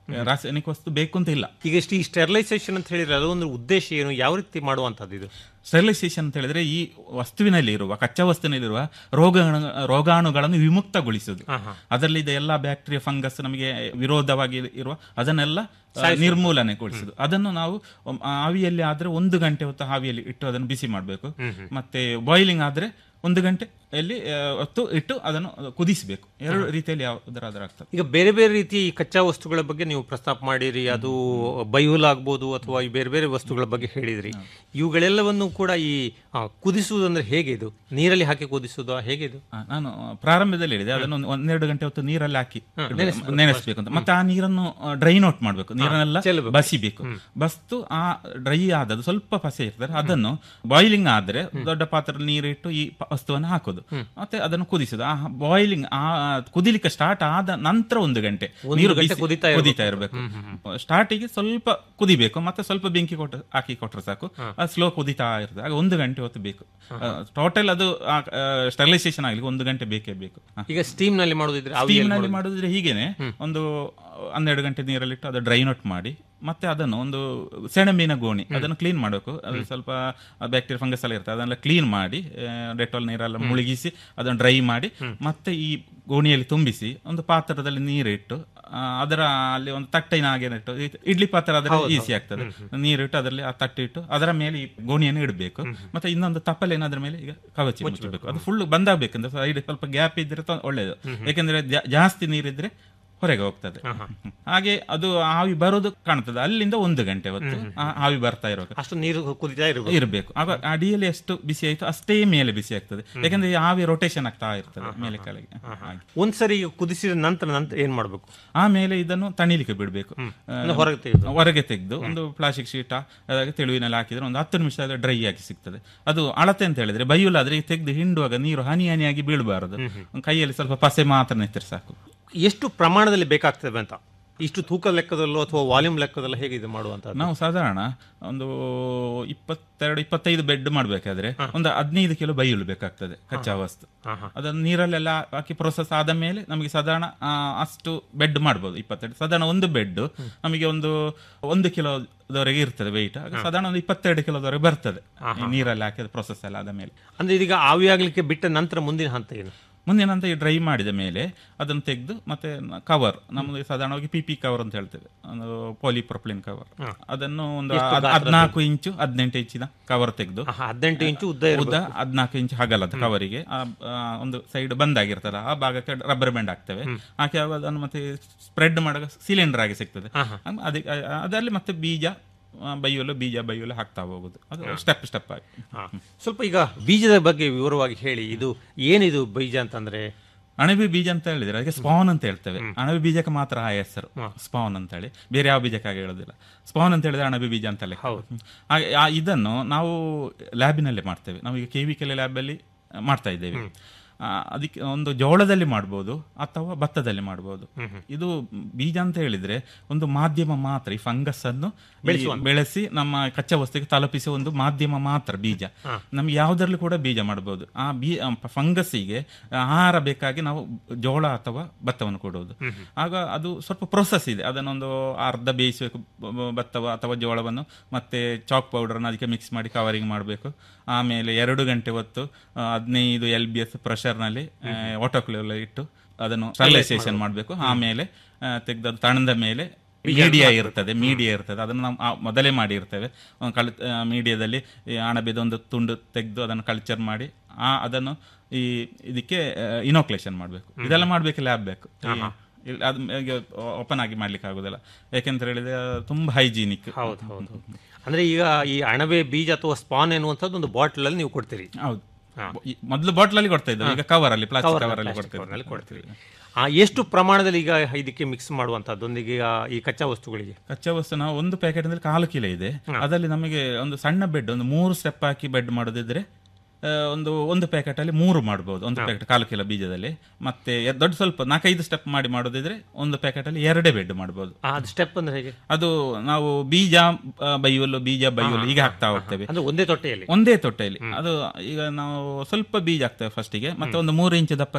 ರಾಸಾಯನಿಕ ವಸ್ತು ಬೇಕು ಅಂತ ಇಲ್ಲ ಈಗ ಈ ಸ್ಟೆರಿಲೈಸೇಷನ್ ಅಂತ ಹೇಳಿದ್ರೆ ಅದೊಂದು ಉದ್ದೇಶ ಏನು ಯಾವ ರೀತಿ ಮಾಡುವಂತದ್ದು ಇದು ಸ್ಟೆರಿಲೈಸೇಷನ್ ಅಂತ ಹೇಳಿದ್ರೆ ಈ ವಸ್ತುವಿನಲ್ಲಿ ಇರುವ ಕಚ್ಚಾ ವಸ್ತುವಿನಲ್ಲಿರುವ ರೋಗ ರೋಗಾಣುಗಳನ್ನು ವಿಮುಕ್ತಗೊಳಿಸುವುದು ಅದರಲ್ಲಿ ಇದೆ ಎಲ್ಲ ಬ್ಯಾಕ್ಟೀರಿಯಾ ಫಂಗಸ್ ನಮಗೆ ವಿರೋಧವಾಗಿ ಇರುವ ಅದನ್ನೆಲ್ಲ ಆ, ನಿರ್ಮೂಲನೆಗೊಳಿಸುದು ಅದನ್ನು ನಾವು ಒಮ್- ಆವಿಯಲ್ಲಿ ಆದ್ರೆ ಒಂದು ಗಂಟೆ ಹೊತ್ತು ಆವಿಯಲ್ಲಿ ಇಟ್ಟು ಅದನ್ನು ಬಿಸಿ ಮಾಡಬೇಕು ಮತ್ತೆ ಬಾಯ್ಲಿಂಗ್ ಆದ್ರೆ ಒಂದು ಗಂಟೆಯಲ್ಲಿ ಆ, ಹೊತ್ತು ಇಟ್ಟು ಅದನ್ನು ಕುದಿಸಬೇಕು ಎರಡು ರೀತಿಯಲ್ಲಿ ಯಾವುದರಾದ್ರೂ ಆಗ್ತದೆ ಈಗ ಬೇರೆ ಬೇರೆ ರೀತಿಯ ಈ ಕಚ್ಚಾ ವಸ್ತುಗಳ ಬಗ್ಗೆ ನೀವು ಪ್ರಸ್ತಾಪ ಮಾಡಿರಿ ಅದು ಬೈಹುಲ್ ಆಗ್ಬೋದು ಅಥವಾ ಈ ಬೇರೆ ಬೇರೆ ವಸ್ತುಗಳ ಬಗ್ಗೆ ಹೇಳಿದ್ರಿ ಇವುಗಳೆಲ್ಲವನ್ನು ಕೂಡ ಈ ಆ, ಕುದಿಸುವುದಂದ್ರೆ ಹೇಗೆ ಇದು ನೀರಲ್ಲಿ ಹಾಕಿ ಕುದಿಸುವುದಾ ಹೇಗೆ ಇದು ಆ, ನಾನು ಪ್ರಾರಂಭದಲ್ಲಿ ಹೇಳಿದೆ ಅದನ್ನು ಒಂದು ಒಂದೆರಡು ಗಂಟೆ ಹೊತ್ತು ನೀರಲ್ಲಿ ಹಾಕಿ ಇಡ್ಬೇಕು, ನೆನೆಸ್ಬೇಕು ಅಂತ ಮತ್ತೆ ಆ ನೀರನ್ನು ಡ್ರೈನ್ ಔಟ್ ಮಾಡಬೇಕು ನೀರನ್ನೆಲ್ಲ ಬಸಿಬೇಕು ಬಸ್ತು ಆ ಡ್ರೈ ಆದದ್ದು ಸ್ವಲ್ಪ ಪಸೆ ಇರ್ತದೆ ಅದನ್ನು ಬಾಯ್ಲಿಂಗ್ ಆದ್ರೆ ದೊಡ್ಡ ಪಾತ್ರೆಯಲ್ಲಿ ನೀರಿಟ್ಟು ಈ ಪ- ವಸ್ತುವನ್ನು ಹಾಕೋದು ಮತ್ತೆ ಅದನ್ನು ಕುದಿಸುದು ಆ ಬಾಯ್ಲಿಂಗ್ ಆ ಕುದಿಲಿಕ್ಕೆ ಸ್ಟಾರ್ಟ್ ಆದ ನಂತರ ಒಂದು ಗಂಟೆ ಒಂದು ನೀರು ಗಂಟೆ ಬಿಸಿ- ಕುದೀತಾ ಇರ್ಬೇಕು. ಕುದೀತಾ ಇರಬೇಕು ಸ್ಟಾರ್ಟಿಗೆ ಸ್ವಲ್ಪ ಕುದಿಬೇಕು ಮತ್ತೆ ಸ್ವಲ್ಪ ಬೆಂಕಿ ಕೊಟ್ಟು ಹಾಕಿ ಕೊಟ್ರೆ ಸಾಕು ಅದು ಸ್ಲೋ ಕುದಿತಾ ಇರ್ತದೆ ಆಗ ಒಂದು ಗಂಟೆ ಹೊತ್ತು ಬೇಕು ಟೋಟಲ್ ಅದು ಸ್ಟೆರಿಲೈಸೇಷನ್ ಆಗ್ಲಿಕ್ಕೆ ಒಂದು ಗಂಟೆ ಬೇಕೇ ಬೇಕು ಈಗ ಸ್ಟೀಮ್ ನಲ್ಲಿ ಮಾಡೋದಿದ್ರೆ ಸ್ಟೀಮ್ ಆವಿಯಲ್ಲಿ ನಲ್ಲಿ ಮಾಡೋದು? ಮಾಡಿದ್ರೆ ಹೀಗೇನೆ ಒಂದು ಹನ್ನೆರಡು ಗಂಟೆ ನೀರಲ್ಲಿಟ್ಟು ಅದು ಡ್ರೈನ್ ಔಟ್ ಮಾಡಿ ಮತ್ತೆ ಅದನ್ನು ಒಂದು ಸೆಣಬಿನ ಗೋಣಿ ಅದನ್ನು ಕ್ಲೀನ್ ಮಾಡಬೇಕು ಅದು ಸ್ವಲ್ಪ ಬ್ಯಾಕ್ಟೀರಿಯಾ ಫಂಗಸ್ ಎಲ್ಲ ಇರ್ತದೆ ಅದನ್ನೆಲ್ಲ ಕ್ಲೀನ್ ಮಾಡಿ ಡೆಟಾಲ್ ನೀರೆಲ್ಲ ಮುಳುಗಿಸಿ ಅದನ್ನು ಡ್ರೈ ಮಾಡಿ ಮತ್ತೆ ಈ ಗೋಣಿಯಲ್ಲಿ ತುಂಬಿಸಿ ಒಂದು ಪಾತ್ರದಲ್ಲಿ ನೀರಿಟ್ಟು ಆ, ಅದರ ಅಲ್ಲಿ ಒಂದು ತಟ್ಟೆನ ಹಾಗೆ ಇಟ್ಟು ಈ ಇಡ್ಲಿ ಪಾತ್ರ ಅದರ ಈಸಿ ಆಗ್ತದೆ ನೀರಿಟ್ಟು ಅದರಲ್ಲಿ ಆ ತಟ್ಟೆ ಇಟ್ಟು ಅದರ ಮೇಲೆ ಈ ಗೋಣಿಯನ್ನು ಇಡಬೇಕು ಮತ್ತೆ ಇನ್ನೊಂದು ತಪ್ಪಲೇನ ಅದ್ರ ಮೇಲೆ ಈಗ ಕವಚಿ ಮುಚ್ಚಬೇಕು ಅದು ಫುಲ್ ಬಂದಾಗಬೇಕಂದ್ರೆ ಸೈಡ್ ಸ್ವಲ್ಪ ಗ್ಯಾಪ್ ಇದ್ರೆ ತ- ಒಳ್ಳೇದು ಯಾಕಂದ್ರೆ ಜಾ- ಜಾಸ್ತಿ ನೀರಿದ್ರೆ ಹೊರಗೆ ಹೋಗ್ತದೆ ಹಾಗೆ ಅದು ಆವಿ ಬರೋದು ಕಾಣ್ತದೆ ಅಲ್ಲಿಂದ ಒಂದು ಗಂಟೆ ಹೊತ್ತು ಆ ಆವಿ ಬರ್ತಾ ಇರುವಾಗ ಅಷ್ಟು ನೀರು ಕುದಿತಾ ಇರಬೇಕು ಇರಬೇಕು ಆಗ ಅಡಿಯಲ್ಲಿ ಎಷ್ಟು ಬಿಸಿ ಆಯ್ತು ಅಷ್ಟೇ ಮೇಲೆ ಬಿಸಿ ಆಗ್ತದೆ ಯಾಕಂದ್ರೆ ಈ ಆವಿ ರೊಟೇಷನ್ ಆಗ್ತಾ ಇರ್ತದೆ ಮೇಲೆ ಕೆಳಗೆ ಹಾಗೆ. ಒಂದ್ಸರಿ ಕುದಿಸಿದ ನಂತರ ನಂತರ ಏನ್ ಮಾಡ್ಬೇಕು ಆಮೇಲೆ ಇದನ್ನು ತಣಿಲಿಕ್ಕೆ ಬಿಡಬೇಕು ಅಂದ್ರೆ ಹೊರಗೆ ತೆಗೆದು? ಹೊರಗೆ ತೆಗೆದು ಒಂದು ಪ್ಲಾಸ್ಟಿಕ್ ಶೀಟ ಅದಾಗಿ ತೆಳುವಿನಲ್ಲಿ ಹಾಕಿದ್ರೆ ಒಂದು ಹತ್ತು ನಿಮಿಷ ಡ್ರೈ ಆಗಿ ಸಿಗ್ತದೆ ಅದು ಅಳತೆ ಅಂತ ಹೇಳಿದ್ರೆ ಬೈಯುಲಾದ್ರೆ ತೆಗೆದು ಹಿಂಡುವಾಗ ನೀರು ಹನಿ ಹನಿಯಾಗಿ ಬೀಳಬಾರದು ಕೈಯಲ್ಲಿ ಸ್ವಲ್ಪ ಪಸೆ ಮಾತ್ರ ನೆತ್ತರೆ ಸಾಕು ಎಷ್ಟು ಪ್ರಮಾಣದಲ್ಲಿ ಬೇಕಾಗ್ತದೆ ಅಂತ ಇಷ್ಟು ತೂಕ ಲೆಕ್ಕದಲ್ಲೋ ಅಥವಾ ವಾಲ್ಯೂಮ್ ಲೆಕ್ಕದಲ್ಲೋ ಹೇಗೆ ಇದು ಮಾಡುವಂತದ್ದು ನಾವು ಸಾಧಾರಣ ಒಂದು ಇಪ್ಪತ್ತೆರಡು ಇಪ್ಪತ್ತೈದು ಬೆಡ್ ಮಾಡ್ಬೇಕಾದ್ರೆ ಒಂದು ಹದಿನೈದು ಕಿಲೋ ಬೈಯುಳು ಬೇಕಾಗ್ತದೆ ಕಚ್ಚಾ ವಸ್ತು ಅದನ್ನು ನೀರಲ್ಲೆಲ್ಲ ಹಾಕಿ ಪ್ರೊಸೆಸ್ ಆದ ಮೇಲೆ ನಮಗೆ ಸಾಧಾರಣ ಆ, ಅಷ್ಟು ಬೆಡ್ ಮಾಡ್ಬೋದು ಇಪ್ಪತ್ತೆರಡು ಸಾಧಾರಣ ಒಂದು ಬೆಡ್ ನಮಗೆ ಒಂದು ಒಂದು ಕಿಲೋದವರೆಗೆ ಇರ್ತದೆ ವೆಯ್ಟ್ ಸಾಧಾರಣ ಒಂದು ಇಪ್ಪತ್ತೆರಡು ಕಿಲೋದವರೆಗೆ ಬರ್ತದೆ ಈ ನೀರಲ್ಲಿ ಹಾಕಿದ ಪ್ರೊಸೆಸ್ ಎಲ್ಲ ಆದ ಮೇಲೆ ಅಂದ್ರೆ ಇದೀಗ ಆವಿ ಆಗ್ಲಿಕ್ಕೆ ಬಿಟ್ಟ ನಂತರ ಮುಂದಿನ ಹಂತ ಏನು ಮುಂದಿನ ಹಂತ ಈ ಡ್ರೈ ಮಾಡಿದ ಮೇಲೆ ಅದನ್ನು ತೆಗೆದು ಮತ್ತೆ ಕವರ್ ನಮ್ದು ಸಾಧಾರಣವಾಗಿ ಪಿ ಪಿ ಕವರ್ ಅಂತ ಹೇಳ್ತೇವೆ ಒಂದು ಪಾಲಿಪ್ರೊಪ್ಲಿನ್ ಕವರ್ ಅದನ್ನು ಒಂದು ಎಷ್ಟು ಹದ್- ಗಾತ್ರದ್ದು? ಹದ್ನಾಲ್ಕು ಇಂಚು ಹದಿನೆಂಟು ಇಂಚಿನ ಕವರ್ ತೆಗೆದು ಹದಿನೆಂಟು ಇಂಚು ಉದ್ದ ಇರ್ಬೇಕು. ಉದ್ದ ಹದಿನಾಲ್ಕು ಇಂಚು ಹಗಲದ ಕವರಿಗೆ ಆ, ಆ, ಒಂದು ಸೈಡ್ ಬಂದ್ ಆಗಿರ್ತಲ್ಲ ಆ ಭಾಗಕ್ಕೆ ರಬ್ಬರ್ ಬ್ಯಾಂಡ್ ಹಾಕ್ತೇವೆ ಹಾಕಿ ಆವಾಗ ಅದನ್ನು ಮತ್ತೆ ಸ್ಪ್ರೆಡ್ ಮಾಡುವಾಗ ಸಿಲಿಂಡರ್ ಆಗಿ ಸಿಗ್ತದೆ ಅದಕ್ಕೆ ಆ- ಅದರಲ್ಲಿ ಮತ್ತೆ ಬೀಜ ಆ, ಬೈಯಲು ಬೀಜ ಬೈಯಲು ಹಾಕ್ತಾ ಹೋಗುದು ಅದು ಸ್ಟೆಪ್ ಸ್ಟೆಪ್ ಆಗಿ ಸ್ವಲ್ಪ ಈಗ ಬೀಜದ ಬಗ್ಗೆ ವಿವರವಾಗಿ ಹೇಳಿ ಇದು ಏನಿದು ಬೀಜ ಅಂತಂದ್ರೆ ಅಣಬೆ ಬೀಜ ಅಂತ ಹೇಳಿದ್ರೆ ಅದಕ್ಕೆ ಸ್ಪಾನ್ ಅಂತ ಹೇಳ್ತೇವೆ ಅಣಬೆ ಬೀಜಕ್ಕೆ ಮಾತ್ರ ಆ ಹೆಸರು ಸ್ಪಾನ್ ಅಂತ ಹೇಳಿ ಬೇರೆ ಯಾವ ಬೀಜಕ್ಕಾಗಿ ಹೇಳೋದಿಲ್ಲ ಸ್ಪಾನ್ ಅಂತ ಹೇಳಿದ್ರೆ ಅಣಬೆ ಬೀಜ ಅಂತಲೇ ಹಾಗೆ ಆ ಇದನ್ನು ನಾವು ಲ್ಯಾಬಿನಲ್ಲೇ ಮಾಡ್ತೇವೆ ನಾವು ಈಗ ಕೆ ವಿ ಕೆಲೆ ಲ್ಯಾಬಲ್ಲಿ ಮಾಡ್ತಾ ಇದ್ದೇವೆ ಆ, ಅದಕ್ಕೆ ಒಂದು ಜೋಳದಲ್ಲಿ ಮಾಡ್ಬೋದು ಅಥವಾ ಭತ್ತದಲ್ಲಿ ಮಾಡ್ಬೋದು ಇದು ಬೀಜ ಅಂತ ಹೇಳಿದ್ರೆ ಒಂದು ಮಾಧ್ಯಮ ಮಾತ್ರ ಈ ಫಂಗಸ್ ಅನ್ನು ಈ ಬೆಳೆಸಿ ನಮ್ಮ ಕಚ್ಚಾ ವಸ್ತುವಿಗೆ ತಲುಪಿಸುವ ಒಂದು ಮಾಧ್ಯಮ ಮಾತ್ರ ಬೀಜ ನಮ್ಗೆ ಯಾವುದರಲ್ಲೂ ಕೂಡ ಬೀಜ ಮಾಡಬಹುದು ಆ ಬೀ ಫಂಗಸ್ಸಿಗೆ ಆಹಾರ ಬೇಕಾಗಿ ನಾವು ಜೋಳ ಅಥವಾ ಭತ್ತವನ್ನು ಕೊಡುವುದು ಆಗ ಅದು ಸ್ವಲ್ಪ ಪ್ರೊಸೆಸ್ ಇದೆ ಅದನ್ನೊಂದು ಅರ್ಧ ಬೇಯಿಸಬೇಕು ಬ- ಬ- ಭತ್ತವ ಅಥವಾ ಜೋಳವನ್ನು ಮತ್ತೆ ಚಾಕ್ ಪೌಡರ್ನ ಅದಕ್ಕೆ ಮಿಕ್ಸ್ ಮಾಡಿ ಕವರಿಂಗ್ ಮಾಡಬೇಕು ಆಮೇಲೆ ಎರಡು ಗಂಟೆ ಹೊತ್ತು ಆ, ಹದಿನೈದು ಎಲ್ ಬಿ ಎಸ್ ಪ್ರೆಷರ್ನಲ್ಲಿ ಆಟೋಕ್ಲೇವ್ ಇಟ್ಟು ಅದನ್ನು ಸ್ಟರ್ಲೈಸೇಷನ್ ಮಾಡಬೇಕು ಆಮೇಲೆ ತೆಗೆದ ತಣದ ಮೇಲೆ ಮೀಡಿಯಾ ಇರ್ತದೆ ಮೀಡಿಯಾ ಇರ್ತದೆ ಅದನ್ನು ನಾವು ಆ ಮೊದಲೇ ಮಾಡಿರ್ತೇವೆ ಒಂದು ಕಲ್ ಮೀಡಿಯಾದಲ್ಲಿ ಈ ಅಣಬೆದ ಒಂದು ತುಂಡು ತೆಗೆದು ಅದನ್ನು ಕಲ್ಚರ್ ಮಾಡಿ ಆ ಅದನ್ನು ಈ ಇದಕ್ಕೆ ಇನೋಕ್ಲೇಷನ್ ಮಾಡಬೇಕು ಇದೆಲ್ಲ ಮಾಡಬೇಕು ಲ್ಯಾಬ್ ಬೇಕು ಈ- ಇಲ್ಲ ಅದು ಓಪನ್ ಆಗಿ ಮಾಡ್ಲಿಕ್ಕೆ ಆಗುದಿಲ್ಲ ಯಾಕೆಂತ ಹೇಳಿದ್ರೆ ತುಂಬಾ ಹೈಜೀನಿಕ್ ಹೌದು ಹೌದು ಅಂದ್ರೆ ಈಗ ಈ ಅಣಬೆ ಬೀಜ ಅಥವಾ ಸ್ಪಾನ್ ಎನ್ನುವಂಥದ್ದು ಒಂದು ಬಾಟಲ್ ಅಲ್ಲಿ ನೀವು ಕೊಡ್ತೀರಿ ಹೌದು ಈ ಮೊದಲು ಬಾಟಲ್ ಅಲ್ಲಿ ಕೊಡ್ತಾ ಇದ್ವಿ ಈಗ ಕವರ್ ಅಲ್ಲಿ ಪ್ಲಾಸ್ಟಿಕ್ Cover ಕವರ್ ಅಲ್ಲಿ plastic ಕೊಡ್ತಾ cover ನಲ್ಲಿ ಇದ್ವಿ ಕೊಡ್ತೀರಿ ಆ, ಎಷ್ಟು ಪ್ರಮಾಣದಲ್ಲಿ ಈಗ ಇದಕ್ಕೆ ಮಿಕ್ಸ್ ಮಾಡುವಂತದ್ದೊಂದಿಗೆ ಈಗ ಈ ಕಚ್ಚಾ ವಸ್ತುಗಳಿಗೆ ಕಚ್ಚಾ ವಸ್ತು ನಾವು ಒಂದು ಪ್ಯಾಕೆಟ್ ಅಂದ್ರೆ ಕಾಲು ಕಿಲೋ ಇದೆ ಅದರಲ್ಲಿ ನಮಗೆ ಒಂದು ಸಣ್ಣ ಬೆಡ್ ಒಂದು ಮೂರು ಸ್ಟೆಪ್ ಹಾಕಿ ಬೆಡ್ ಮಾಡೋದಿದ್ರೆ ಆ, ಒಂದು ಒಂದು ಪ್ಯಾಕೆಟ್ ಅಲ್ಲಿ ಮೂರು ಮಾಡಬಹುದು ಒಂದು ಪ್ಯಾಕೆಟ್ ಕಾಲು ಕಿಲೋ ಬೀಜದಲ್ಲಿ ಮತ್ತೆ ಎ- ದೊಡ್ಡ ಸ್ವಲ್ಪ ನಾಲ್ಕೈದು ಸ್ಟೆಪ್ ಮಾಡಿ ಮಾಡೋದಿದ್ರೆ ಒಂದು ಪ್ಯಾಕೆಟ್ ಅಲ್ಲಿ ಎರಡೇ ಬೆಡ್ ಮಾಡಬಹುದು ಆ, ಅದು ಸ್ಟೆಪ್ ಅಂದ್ರೆ ಹೇಗೆ ಅದು ನಾವು ಬೀಜ ಆ, ಬೈಯುವಲ್ಲು ಬೀಜ ಬೈಯುವಲ್ಲು ಈಗ ಹಾಕ್ತಾ ಹೋಗ್ತೇವೆ ಅಂದ್ರೆ ಒಂದೇ ತೊಟ್ಟೆಯಲ್ಲಿ ಒಂದೇ ತೊಟ್ಟೆಯಲ್ಲಿ ಅದು ಈಗ ನಾವು ಸ್ವಲ್ಪ ಬೀಜ ಹಾಕ್ತೇವೆ ಫಸ್ಟಿಗೆ ಮತ್ತೆ ಒಂದು ಮೂರು ಇಂಚು ದಪ್ಪಕ್ಕೆ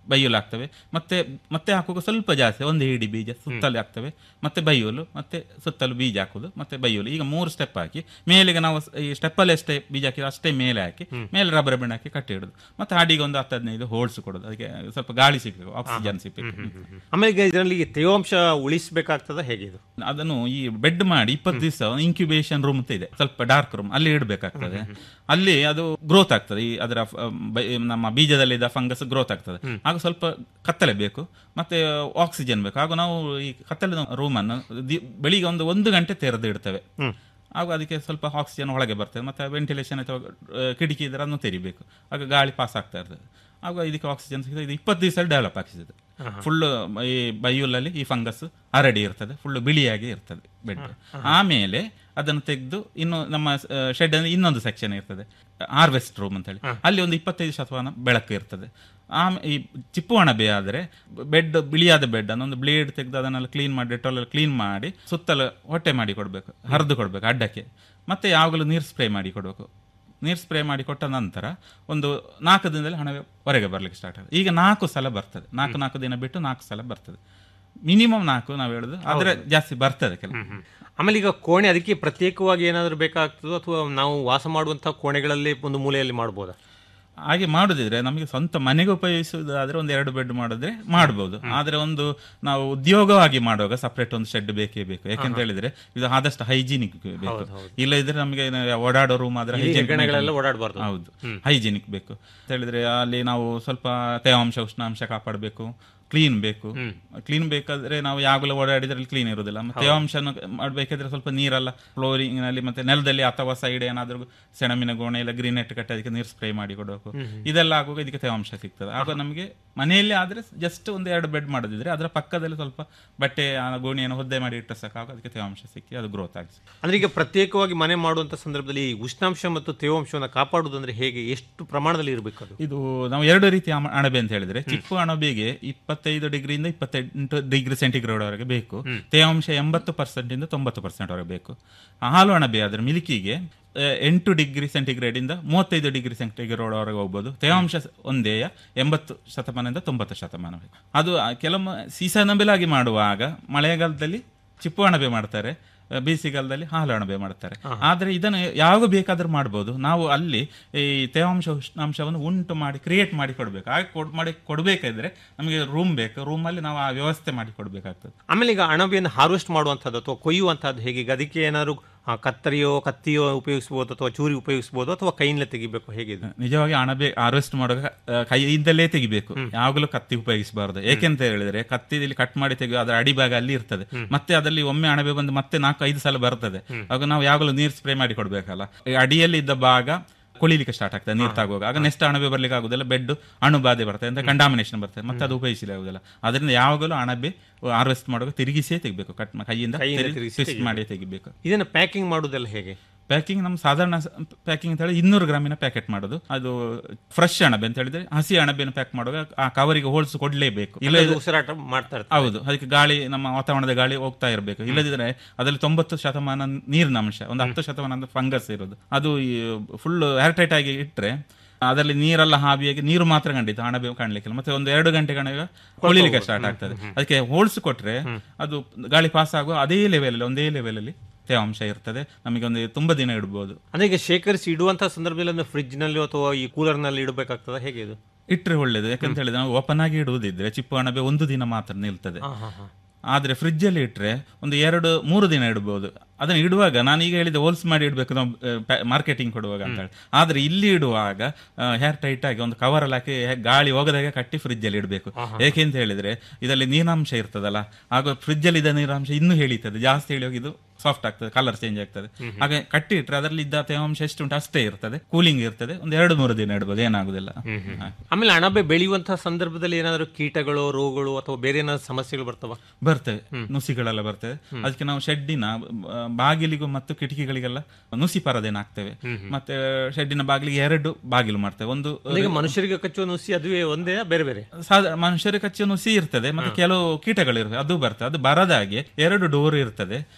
ಬೈಯೋಲು ಆಗ್ತವೆ ಮತ್ತೆ ಮತ್ತೆ ಹಾಕುವಾಗ ಸ್ವಲ್ಪ ಜಾಸ್ತಿ ಒಂದು ಹಿಡಿ ಬೀಜ ಸುತ್ತಲೂ ಆಗ್ತವೆ ಮತ್ತೆ ಬೈಯೋಲು ಮತ್ತೆ ಸುತ್ತಲೂ ಬೀಜ ಹಾಕುದು ಮತ್ತೆ ಬೈಯೋಲು ಈಗ ಮೂರು ಸ್ಟೆಪ್ ಹಾಕಿ ಮೇಲೆಗೆ ನಾವು ಸ್- ಈ ಸ್ಟೆಪ್ಪಲ್ಲಿ ಎಷ್ಟೇ ಬೀಜ ಹಾಕಿದ್ರೆ ಅಷ್ಟೇ ಮೇಲೆ ಹಾಕಿ ಮೇಲೆ ರಬ್ಬರ್ ಬೆಂಡ್ ಹಾಕಿ ಕಟ್ಟಿ ಇಡುದು ಮತ್ತೆ ಅಡಿಗೆ ಒಂದು ಹತ್ತು ಹದಿನೈದು ಹೋಲ್ಸ್ ಕೊಡೋದು ಅದಕ್ಕೆ ಸ್ವಲ್ಪ ಗಾಳಿ ಸಿಗ್ಬೇಕು ಆಕ್ಸಿಜನ್ ಸಿಗ್ಬೇಕು ಆಮೇಲೆ ಈಗ ಇದರಲ್ಲಿ ತೇವಾಂಶ ಉಳಿಸಬೇಕಾಗ್ತದ ಹೇಗೆ ಇದು ಅದನ್ನು ಈ ಬೆಡ್ ಮಾಡಿ ಇಪ್ಪತ್ತು ದಿವಸ ಇನ್ಕ್ಯುಬೇಷನ್ ರೂಮ್ ಅಂತ ಇದೆ ಸ್ವಲ್ಪ ಡಾರ್ಕ್ ರೂಮ್ ಅಲ್ಲಿ ಇಡಬೇಕಾಗ್ತದೆ ಅಲ್ಲಿ ಅದು ಗ್ರೋತ್ ಆಗ್ತದೆ ಈ ಅದರ ಫ- ಬೈ- ನಮ್ಮ ಬೀಜದಲ್ಲಿದ್ದ ಫಂಗಸ್ ಗ್ರೋತ್ ಆಗ್ತದೆ ಆಗ ಸ್ವಲ್ಪ ಕತ್ತಲೆ ಬೇಕು ಮತ್ತೆ ಆಕ್ಸಿಜನ್ ಬೇಕು ಹಾಗೂ ನಾವು ಈ ಕತ್ತಲೆ ರೂಮ್ ಅನ್ನು ದಿ- ಬೆಳಿಗ್ಗೆ ಒಂದು ಒಂದು ಗಂಟೆ ತೆರೆದು ಇಡ್ತೇವೆ ಆಗ ಅದಕ್ಕೆ ಸ್ವಲ್ಪ ಆಕ್ಸಿಜನ್ ಒಳಗೆ ಬರ್ತದೆ ಮತ್ತೆ ವೆಂಟಿಲೇಷನ್ ಅಥವಾ ಆ, ಕಿಟಕಿ ಇದ್ರೆ ಅದನ್ನು ತೆರಿಬೇಕು ಆಗ ಗಾಳಿ ಪಾಸ್ ಆಗ್ತಾ ಇರ್ತದೆ ಆಗ ಇದಕ್ಕೆ ಆಕ್ಸಿಜನ್ ಸಿಗ್ತದೆ ಇದು ಇಪ್ಪತ್ತು ದಿವಸ ಡೆವಲಪ್ ಆಗ್ತದೆ ಫುಲ್ ಈ ಬೈಯುಲಲ್ಲಿ ಈ ಫಂಗಸ್ ಹರಡಿ ಇರ್ತದೆ ಫುಲ್ ಬಿಳಿಯಾಗಿ ಇರ್ತದೆ ಬೆಡ್ ಆಮೇಲೆ ಅದನ್ನು ತೆಗೆದು ಇನ್ನು ನಮ್ಮ ಶೆಡ್ ಅಲ್ಲಿ ಇನ್ನೊಂದು ಸೆಕ್ಷನ್ ಇರ್ತದೆ ಹಾರ್ವೆಸ್ಟ್ ರೂಮ್ ಅಂತ ಹೇಳಿ ಅಲ್ಲಿ ಒಂದು ಇಪ್ಪತ್ತೈದು ಶತಮಾನ ಬೆಳಕು ಇರ್ತದೆ ಆಮೇಲೆ ಈ ಚಿಪ್ಪು ಅಣಬೆ ಆದರೆ ಬೆಡ್ ಬಿಳಿಯಾದ ಬೆಡ್ ಅನ್ನು ಒಂದು ಬ್ಲೇಡ್ ತೆಗೆದು ಅದನ್ನೆಲ್ಲ ಕ್ಲೀನ್ ಮಾಡಿ ಡೆಟಾಲ್ ಕ್ಲೀನ್ ಮಾಡಿ ಸುತ್ತಲೂ ಹೊಟ್ಟೆ ಮಾಡಿ ಕೊಡಬೇಕು ಹರಿದು ಕೊಡಬೇಕು ಅಡ್ಡಕ್ಕೆ ಮತ್ತೆ ಯಾವಾಗಲೂ ನೀರು ಸ್ಪ್ರೇ ಮಾಡಿ ಕೊಡಬೇಕು ನೀರು ಸ್ಪ್ರೇ ಮಾಡಿ ಕೊಟ್ಟ ನಂತರ ಒಂದು ನಾಲ್ಕು ದಿನದಲ್ಲಿ ಹಣ ಹೊರಗೆ ಬರ್ಲಿಕ್ಕೆ ಸ್ಟಾರ್ಟ್ ಆಗುತ್ತೆ ಈಗ ನಾಲ್ಕು ಸಲ ಬರ್ತದೆ ನಾಲ್ಕು ನಾಲ್ಕು ದಿನ ಬಿಟ್ಟು ನಾಲ್ಕು ಸಲ ಬರ್ತದೆ ಮಿನಿಮಮ್ ನಾಲ್ಕು ನಾವು ಹೇಳುದು ಆದ್ರೆ ಜಾಸ್ತಿ ಬರ್ತದೆ ಕೆಲವು ಆಮೇಲೆ ಈಗ ಕೋಣೆ ಅದಕ್ಕೆ ಪ್ರತ್ಯೇಕವಾಗಿ ಏನಾದರೂ ಬೇಕಾಗ್ತದೋ ಅಥವಾ ನಾವು ವಾಸ ಮಾಡುವಂತಹ ಕೋಣೆಗಳಲ್ಲಿ ಒಂದು ಮೂಲೆಯಲ್ಲಿ ಮಾಡ್ಬೋದಾ ಹಾಗೆ ಮಾಡುದಿದ್ರೆ ನಮಗೆ ಸ್ವಂತ ಮನೆಗೆ ಉಪಯೋಗಿಸುವುದಾದ್ರೆ ಒಂದು ಎರಡು ಬೆಡ್ ಮಾಡಿದ್ರೆ ಮಾಡಬಹುದು ಆದ್ರೆ ಒಂದು ನಾವು ಉದ್ಯೋಗವಾಗಿ ಮಾಡುವಾಗ ಸಪರೇಟ್ ಒಂದು ಶೆಡ್ ಬೇಕೇ ಬೇಕು ಯಾಕೆಂತ ಹೇಳಿದ್ರೆ ಇದು ಆದಷ್ಟು ಹೈಜಿನಿಕ್ ಬೇಕು ಇಲ್ಲ ಇದ್ರೆ ನಮಗೆ ಏನು ಓಡಾಡೋ ರೂಮ್ ಆದ್ರೆ ಇಲ್ಲಿ hygienic ಹೆಗ್ಗಣಗಳೆಲ್ಲ maintain- ಓಡಾಡ್ಬಾರ್ದು. ಹೌದು ಹೈಜಿನಿಕ್ ಬೇಕು ಅಂತ ಹೇಳಿದ್ರೆ ಅಲ್ಲಿ ನಾವು ಸ್ವಲ್ಪ ತೇವಾಂಶ ಉಷ್ಣಾಂಶ ಕಾಪಾಡಬೇಕು ಕ್ಲೀನ್ ಬೇಕು ಕ್ಲೀನ್ ಬೇಕಾದ್ರೆ ನಾವು ಯಾವಾಗಲೂ ಓಡಾಡಿದ್ರೆ ಕ್ಲೀನ್ ಇರೋದಿಲ್ಲ ಮತ್ತೆ ತೇವಾಂಶನ ಮಾಡ್ಬೇಕಾದ್ರೆ ಸ್ವಲ್ಪ ನೀರೆಲ್ಲ ಫ್ಲೋರಿಂಗ್ ನಲ್ಲಿ ಮತ್ತೆ ನೆಲದಲ್ಲಿ ಅಥವಾ ಸೈಡ್ ಏನಾದ್ರೂ ಸೆಣಮಿನ ಗೋಣೆ ಇಲ್ಲ ಗ್ರೀನ್ ನೆಟ್ ಕಟ್ಟಿ ಅದಕ್ಕೆ ನೀರು ಸ್ಪ್ರೇ ಮಾಡಿ ಕೊಡಬೇಕು ಇದೆಲ್ಲ ಆಗುವಾಗ ಇದಕ್ಕೆ ತೇವಾಂಶ ಸಿಗ್ತದೆ ಆಗ ನಮಗೆ ಮನೆಯಲ್ಲಿ ಆದ್ರೆ ಜಸ್ಟ್ ಒಂದು ಎರಡು ಬೆಡ್ ಮಾಡೋದಿದ್ರೆ ಅದರ ಪಕ್ಕದಲ್ಲಿ ಸ್ವಲ್ಪ ಬಟ್ಟೆ ಆ ಗೋಣಿಯನ್ನು ಹೊದ್ದೆ ಮಾಡಿ ಇಟ್ಟರೆ ಸಾಕಾಗ ಅದಕ್ಕೆ ತೇವಾಂಶ ಸಿಕ್ಕಿ ಅದು ಗ್ರೋತ್ ಆಗಿ ಅಂದ್ರೆ ಈಗ ಪ್ರತ್ಯೇಕವಾಗಿ ಮನೆ ಮಾಡುವಂತ ಸಂದರ್ಭದಲ್ಲಿ ಈ ಉಷ್ಣಾಂಶ ಮತ್ತು ತೇವಾಂಶವನ್ನು ಕಾಪಾಡುವುದಂದ್ರೆ ಹೇಗೆ ಎಷ್ಟು ಪ್ರಮಾಣದಲ್ಲಿ ಇರಬೇಕು ಅದು ಇದು ನಾವು ಎರಡು ರೀತಿಯ ಅಮ- ಅಣಬೆ ಅಂತ ಹೇಳಿದ್ರೆ ಚಿಪ್ಪು ಅಣಬೆಗೆ ಇಪ್ಪತ್ತೈದು ಡಿಗ್ರಿಯಿಂದ ಇಪ್ಪತ್ತೆಂಟು ಡಿಗ್ರಿ ಸೆಂಟಿಗ್ರೇಡ್ ವರೆಗೆ ಬೇಕು ತೇವಾಂಶ ಎಂಬತ್ತು ಪರ್ಸೆಂಟ್ ಇಂದ ತೊಂಬತ್ತು ಪರ್ಸೆಂಟ್ ವರೆಗೆ ಬೇಕು ಹಾಲು ಅಣಬೆ ಆದ್ರೆ ಮಿಲ್ಕಿಗೆ ಆ, ಎಂಟು ಡಿಗ್ರಿ ಸೆಂಟಿಗ್ರೇಡ್ ಇಂದ ಮೂವತ್ತೈದು ಡಿಗ್ರಿ ಸೆಂಟಿಗ್ರೇಡ್ ವರೆಗೆ ಹೋಗ್ಬೋದು ತೇವಾಂಶ ಸ- ಒಂದೇ ಎಂಬತ್ತು ಶತಮಾನದಿಂದ ತೊಂಬತ್ತು ಶತಮಾನ ಬೇಕು ಅದು ಆ, ಕೆಲವೊಮ್ಮೆ ಸೀಸನಬಲ್ ಆಗಿ ಮಾಡುವಾಗ ಮಳೆಗಾಲದಲ್ಲಿ ಚಿಪ್ಪು ಅಣಬೆ ಮಾಡ್ತಾರೆ ಆ, ಬೇಸಿಗೆಗಾಲದಲ್ಲಿ ಹಾಲು ಅಣಬೆ ಮಾಡ್ತಾರೆ ಆದ್ರೆ ಇದನ್ನು ಯಾವಾಗ ಬೇಕಾದ್ರೂ ಮಾಡ್ಬೋದು ನಾವು ಅಲ್ಲಿ ಈ ತೇವಾಂಶ ಉಷ್ಣಾಂಶವನ್ನು ಉಂಟು ಮಾಡಿ ಕ್ರಿಯೇಟ್ ಮಾಡಿ ಕೊಡ್ಬೇಕು ಹಾಗೆ ಕೊಡ್ ಮಾಡಿ ಕೊಡ್ಬೇಕಾದ್ರೆ ನಮಗೆ ರೂಮ್ ಬೇಕು ರೂಮಲ್ಲಿ ನಾವು ಆ ವ್ಯವಸ್ಥೆ ಮಾಡಿ ಕೊಡ್ಬೇಕಾಗ್ತದೆ ಆಮೇಲೆ ಈಗ ಅಣಬೆಯನ್ನು ಹಾರ್ವೆಸ್ಟ್ ಮಾಡುವಂಥದ್ದು ಅಥವಾ ಕೊಯ್ಯುವಂಥದ್ದು ಹೇಗೆ ಈಗ ಅದಕ್ಕೆ ಏನಾದ್ರು ಆ, ಕತ್ತರಿಯೋ ಕತ್ತಿಯೋ ಉಪಯೋಗಿಸ್ಬೋದು ಅಥವಾ ಚೂರಿ ಉಪಯೋಗಿಸ್ಬೋದು ಅಥವಾ ಕೈಯಿಂದಲೇ ತೆಗಿಬೇಕು ಹೇಗೆ ಇದು ನಿಜವಾಗಿ ಅಣಬೆ ಹಾರ್ವೆಸ್ಟ್ ಮಾಡುವಾಗ ಆ, ಕೈಯಿಂದಲೇ ತೆಗಿಬೇಕು ಯಾವಾಗಲೂ ಕತ್ತಿ ಉಪಯೋಗಿಸಬಾರದು ಏಕೆಂತ ಹೇಳಿದ್ರೆ ಕತ್ತಿದಲ್ಲಿ ಕಟ್ ಮಾಡಿ ತೆಗೆಯುವ ಅದರ ಅಡಿಭಾಗ ಅಲ್ಲಿ ಇರ್ತದೆ ಮತ್ತೆ ಅದರಲ್ಲಿ ಒಮ್ಮೆ ಅಣಬೆ ಬಂದು ಮತ್ತೆ ನಾಲ್ಕು ಐದು ಸಲ ಬರ್ತದೆ ಆಗ ನಾವು ಯಾವಾಗಲೂ ನೀರು ಸ್ಪ್ರೇ ಮಾಡಿ ಕೊಡ್ಬೇಕಲ್ಲ ಈ ಅಡಿಯಲ್ಲಿ ಇದ್ದ ಭಾಗ ಕೊಳಿಲಿಕ್ಕೆ ಸ್ಟಾರ್ಟ್ ಆಗ್ತದೆ ನೀರು ತಾಗುವಾಗ ಆಗ ನೆಕ್ಸ್ಟ್ ಅಣಬೆ ಬರ್ಲಿಕ್ಕೆ ಆಗುದಿಲ್ಲ ಬೆಡ್ ಅಣು ಬಾಧೆ ಬರ್ತದೆ ಅಂತ ಕಂಡಾಮಿನೇಷನ್ ಬರ್ತದೆ ಮತ್ತೆ ಅದು ಉಪಯೋಗಿಸಲಿಕ್ಕೆ ಆಗುದಿಲ್ಲ ಅದರಿಂದ ಯಾವಾಗಲೂ ಅಣಬೆ ಹಾರ್ವೆಸ್ಟ್ ಮಾಡುವಾಗ ತಿರುಗಿಸೇ ತೆಗಿಬೇಕು ಕಟ್ ಕೈಯಿಂದ ಕೈಯಿಂದ ತಿರುಗಿಸಿ ಟ್ವಿಸ್ಟ್ ತೆಗಿಬೇಕು. ಮಾಡಿ ತೆಗಿಬೇಕು ಇದನ್ನು ಪ್ಯಾಕಿಂಗ್ ಮಾಡುವುದೆಲ್ಲ ಹೇಗೆ ಪ್ಯಾಕಿಂಗ್ ನಮ್ಮ ಸಾಧಾರಣ ಪ್ಯಾಕಿಂಗ್ ಅಂತ ಹೇಳಿ ಇನ್ನೂರು ಗ್ರಾಮಿನ ಪ್ಯಾಕೆಟ್ ಮಾಡೋದು ಅದು ಫ್ರೆಶ್ ಅಣಬೆ ಅಂತ ಹೇಳಿದ್ರೆ ಹಸಿ ಅಣಬೆನ ಪ್ಯಾಕ್ ಮಾಡುವಾಗ ಆ ಕವರಿಗೆ ಹೋಲ್ಸ್ ಕೊಡ್ಲೇಬೇಕು ಇಲ್ಲ ಅದು ಉಸಿರಾಟ ಮಾಡ್ತಾ ಇರ್ತಾರೆ ಹೌದು ಅದಕ್ಕೆ ಗಾಳಿ ನಮ್ಮ ವಾತಾವರಣದ ಗಾಳಿ ಹೋಗ್ತಾ ಇರಬೇಕು ಇಲ್ಲದಿದ್ರೆ ಅದರಲ್ಲಿ ತೊಂಬತ್ತು ಶತಮಾನ ನೀರಿನ ಅಂಶ ಒಂದು ಹತ್ತು ಶತಮಾನ ಫಂಗಸ್ ಇರೋದು ಅದು ಫುಲ್ ಏರ್ಟೈಟ್ ಆಗಿ ಇಟ್ರೆ ಅದರಲ್ಲಿ ನೀರೆಲ್ಲ ಹಾವಿಯಾಗಿ ನೀರು ಮಾತ್ರ ಕಂಡಿತ್ತು ಅಣಬೆ ಕಾಣ್ಲಿಕ್ಕಿಲ್ಲ ಮತ್ತೆ ಒಂದು ಎರಡು ಗಂಟೆ ಕಣಗ ಕೊಳಿಲಿಕ್ಕೆ ಸ್ಟಾರ್ಟ್ ಆಗ್ತದೆ ಅದಕ್ಕೆ ಹೋಲ್ಸ್ ಕೊಟ್ರೆ ಅದು ಗಾಳಿ ಪಾಸ್ ಆಗುವ ಅದೇ ಲೆವೆಲ್ ಒಂದೇ ಲೆವೆಲ್ ಅಲ್ಲಿ ತೇವಾಂಶ ಇರ್ತದೆ ನಮಗೆ ಒಂದು ತುಂಬಾ ದಿನ ಇಡ್ಬೋದು ಅಂದ್ರೆ ಈಗ ಶೇಖರಿಸಿ ಇಡುವಂತಹ ಸಂದರ್ಭದಲ್ಲಿ ಫ್ರಿಜ್ ನಲ್ಲಿ ಅಥವಾ ಈ ಕೂಲರ್ ನಲ್ಲಿ ಇಡಬೇಕಾಗ್ತದ ಹೇಗೆ ಇದು ಇಟ್ರೆ ಒಳ್ಳೇದು ಯಾಕಂತ ಹೇಳಿದ್ರೆ ನಾವು ಓಪನ್ ಆಗಿ ಇಡುವುದಿದ್ರೆ ಚಿಪ್ಪು ಅಣಬೆ ಒಂದು ದಿನ ಮಾತ್ರ ನಿಲ್ತದೆ ಆದ್ರೆ ಫ್ರಿಜ್ ಅಲ್ಲಿ ಇಟ್ರೆ ಒಂದು ಎರಡು ಮೂರು ದಿನ ಇಡಬಹುದು ಅದನ್ನ ಇಡುವಾಗ ನಾನು ಈಗ ಹೇಳಿದ ಹೋಲ್ಸ್ ಮಾಡಿ ಇಡಬೇಕು ನಾವು ಮಾರ್ಕೆಟಿಂಗ್ ಕೊಡುವಾಗ ಅಂತ ಹೇಳಿ ಆದ್ರೆ ಇಲ್ಲಿ ಇಡುವಾಗ ಹೇರ್ ಟೈಟ್ ಆಗಿ ಒಂದು ಕವರ್ ಅಲ್ಲಿ ಹಾಕಿ ಹೆ- ಗಾಳಿ ಹೋಗದಾಗೆ ಕಟ್ಟಿ ಫ್ರಿಜ್ ಅಲ್ಲಿ ಇಡಬೇಕು ಏಕೆ ಅಂತ ಹೇಳಿದ್ರೆ ಇದರಲ್ಲಿ ನೀರಾಂಶ ಇರ್ತದಲ್ಲ ಆಗ ಫ್ರಿಜ್ ಅಲ್ಲಿ ಇದ್ದ ನೀರಾಂಶ ಇನ್ನೂ ಹೇಳಿತದೆ ಜಾಸ್ತಿ ಹೇಳಿ ಹೋಗಿ ಇದು ಸಾಫ್ಟ್ ಆಗ್ತದೆ ಕಲರ್ ಚೇಂಜ್ ಆಗ್ತದೆ ಹಾಗೆ ಕಟ್ಟಿ ಇಟ್ರೆ ಅದರಲ್ಲಿ ಇದ್ದ ತೇವಾಂಶ ಎಷ್ಟು ಉಂಟು ಅಷ್ಟೇ ಇರ್ತದೆ ಕೂಲಿಂಗ್ ಇರ್ತದೆ ಒಂದು ಎರಡು ಮೂರು ದಿನ ಇಡಬಹುದು ಏನಾಗುದಿಲ್ಲ ಹಾಗೆ. ಆಮೇಲೆ ಅಣಬೆ ಬೆಳೆಯುವಂತಹ ಸಂದರ್ಭದಲ್ಲಿ ಏನಾದ್ರು ಕೀಟಗಳು ರೋಗಗಳು ಅಥವಾ ಬೇರೆ ಏನಾದ್ರು ಸಮಸ್ಯೆಗಳು ಬರ್ತವ ಬರ್ತವೆ ನುಸಿಗಳೆಲ್ಲ ಬರ್ತವೆ ಅದಕ್ಕೆ ನಾವು ಶೆಡ್ಡಿನ ಆ, ಬಾಗಿಲಿಗೂ ಮತ್ತು ಕಿಟಕಿಗಳಿಗೆಲ್ಲ ನುಸಿ ಪರದೆನ ಹಾಕ್ತೇವೆ ಮತ್ತೆ ಶೆಡ್ಡಿನ ಬಾಗಿಲಿಗೆ ಎರಡು ಬಾಗಿಲು ಮಾಡ್ತೇವೆ ಒಂದು ಈಗ ಮನುಷ್ಯರಿಗೆ ಕಚ್ಚುವ ನುಸಿ ಅದುವೇ ಒಂದೇ ಬೇರೆ ಬೇರೆ ಸಾಧಾರಣ ಮನುಷ್ಯರ ಕಚ್ಚುವ ನುಸಿ ಇರ್ತದೆ ಮತ್ತೆ ಕೆಲವು ಕೀಟಗಳು ಇರ್ತವೆ ಅದು ಬರ್ತದೆ ಅದು ಬರದಾಗೆ ಎರಡು ಡೋರ್ ಇರ್ತದೆ ಒಂದರ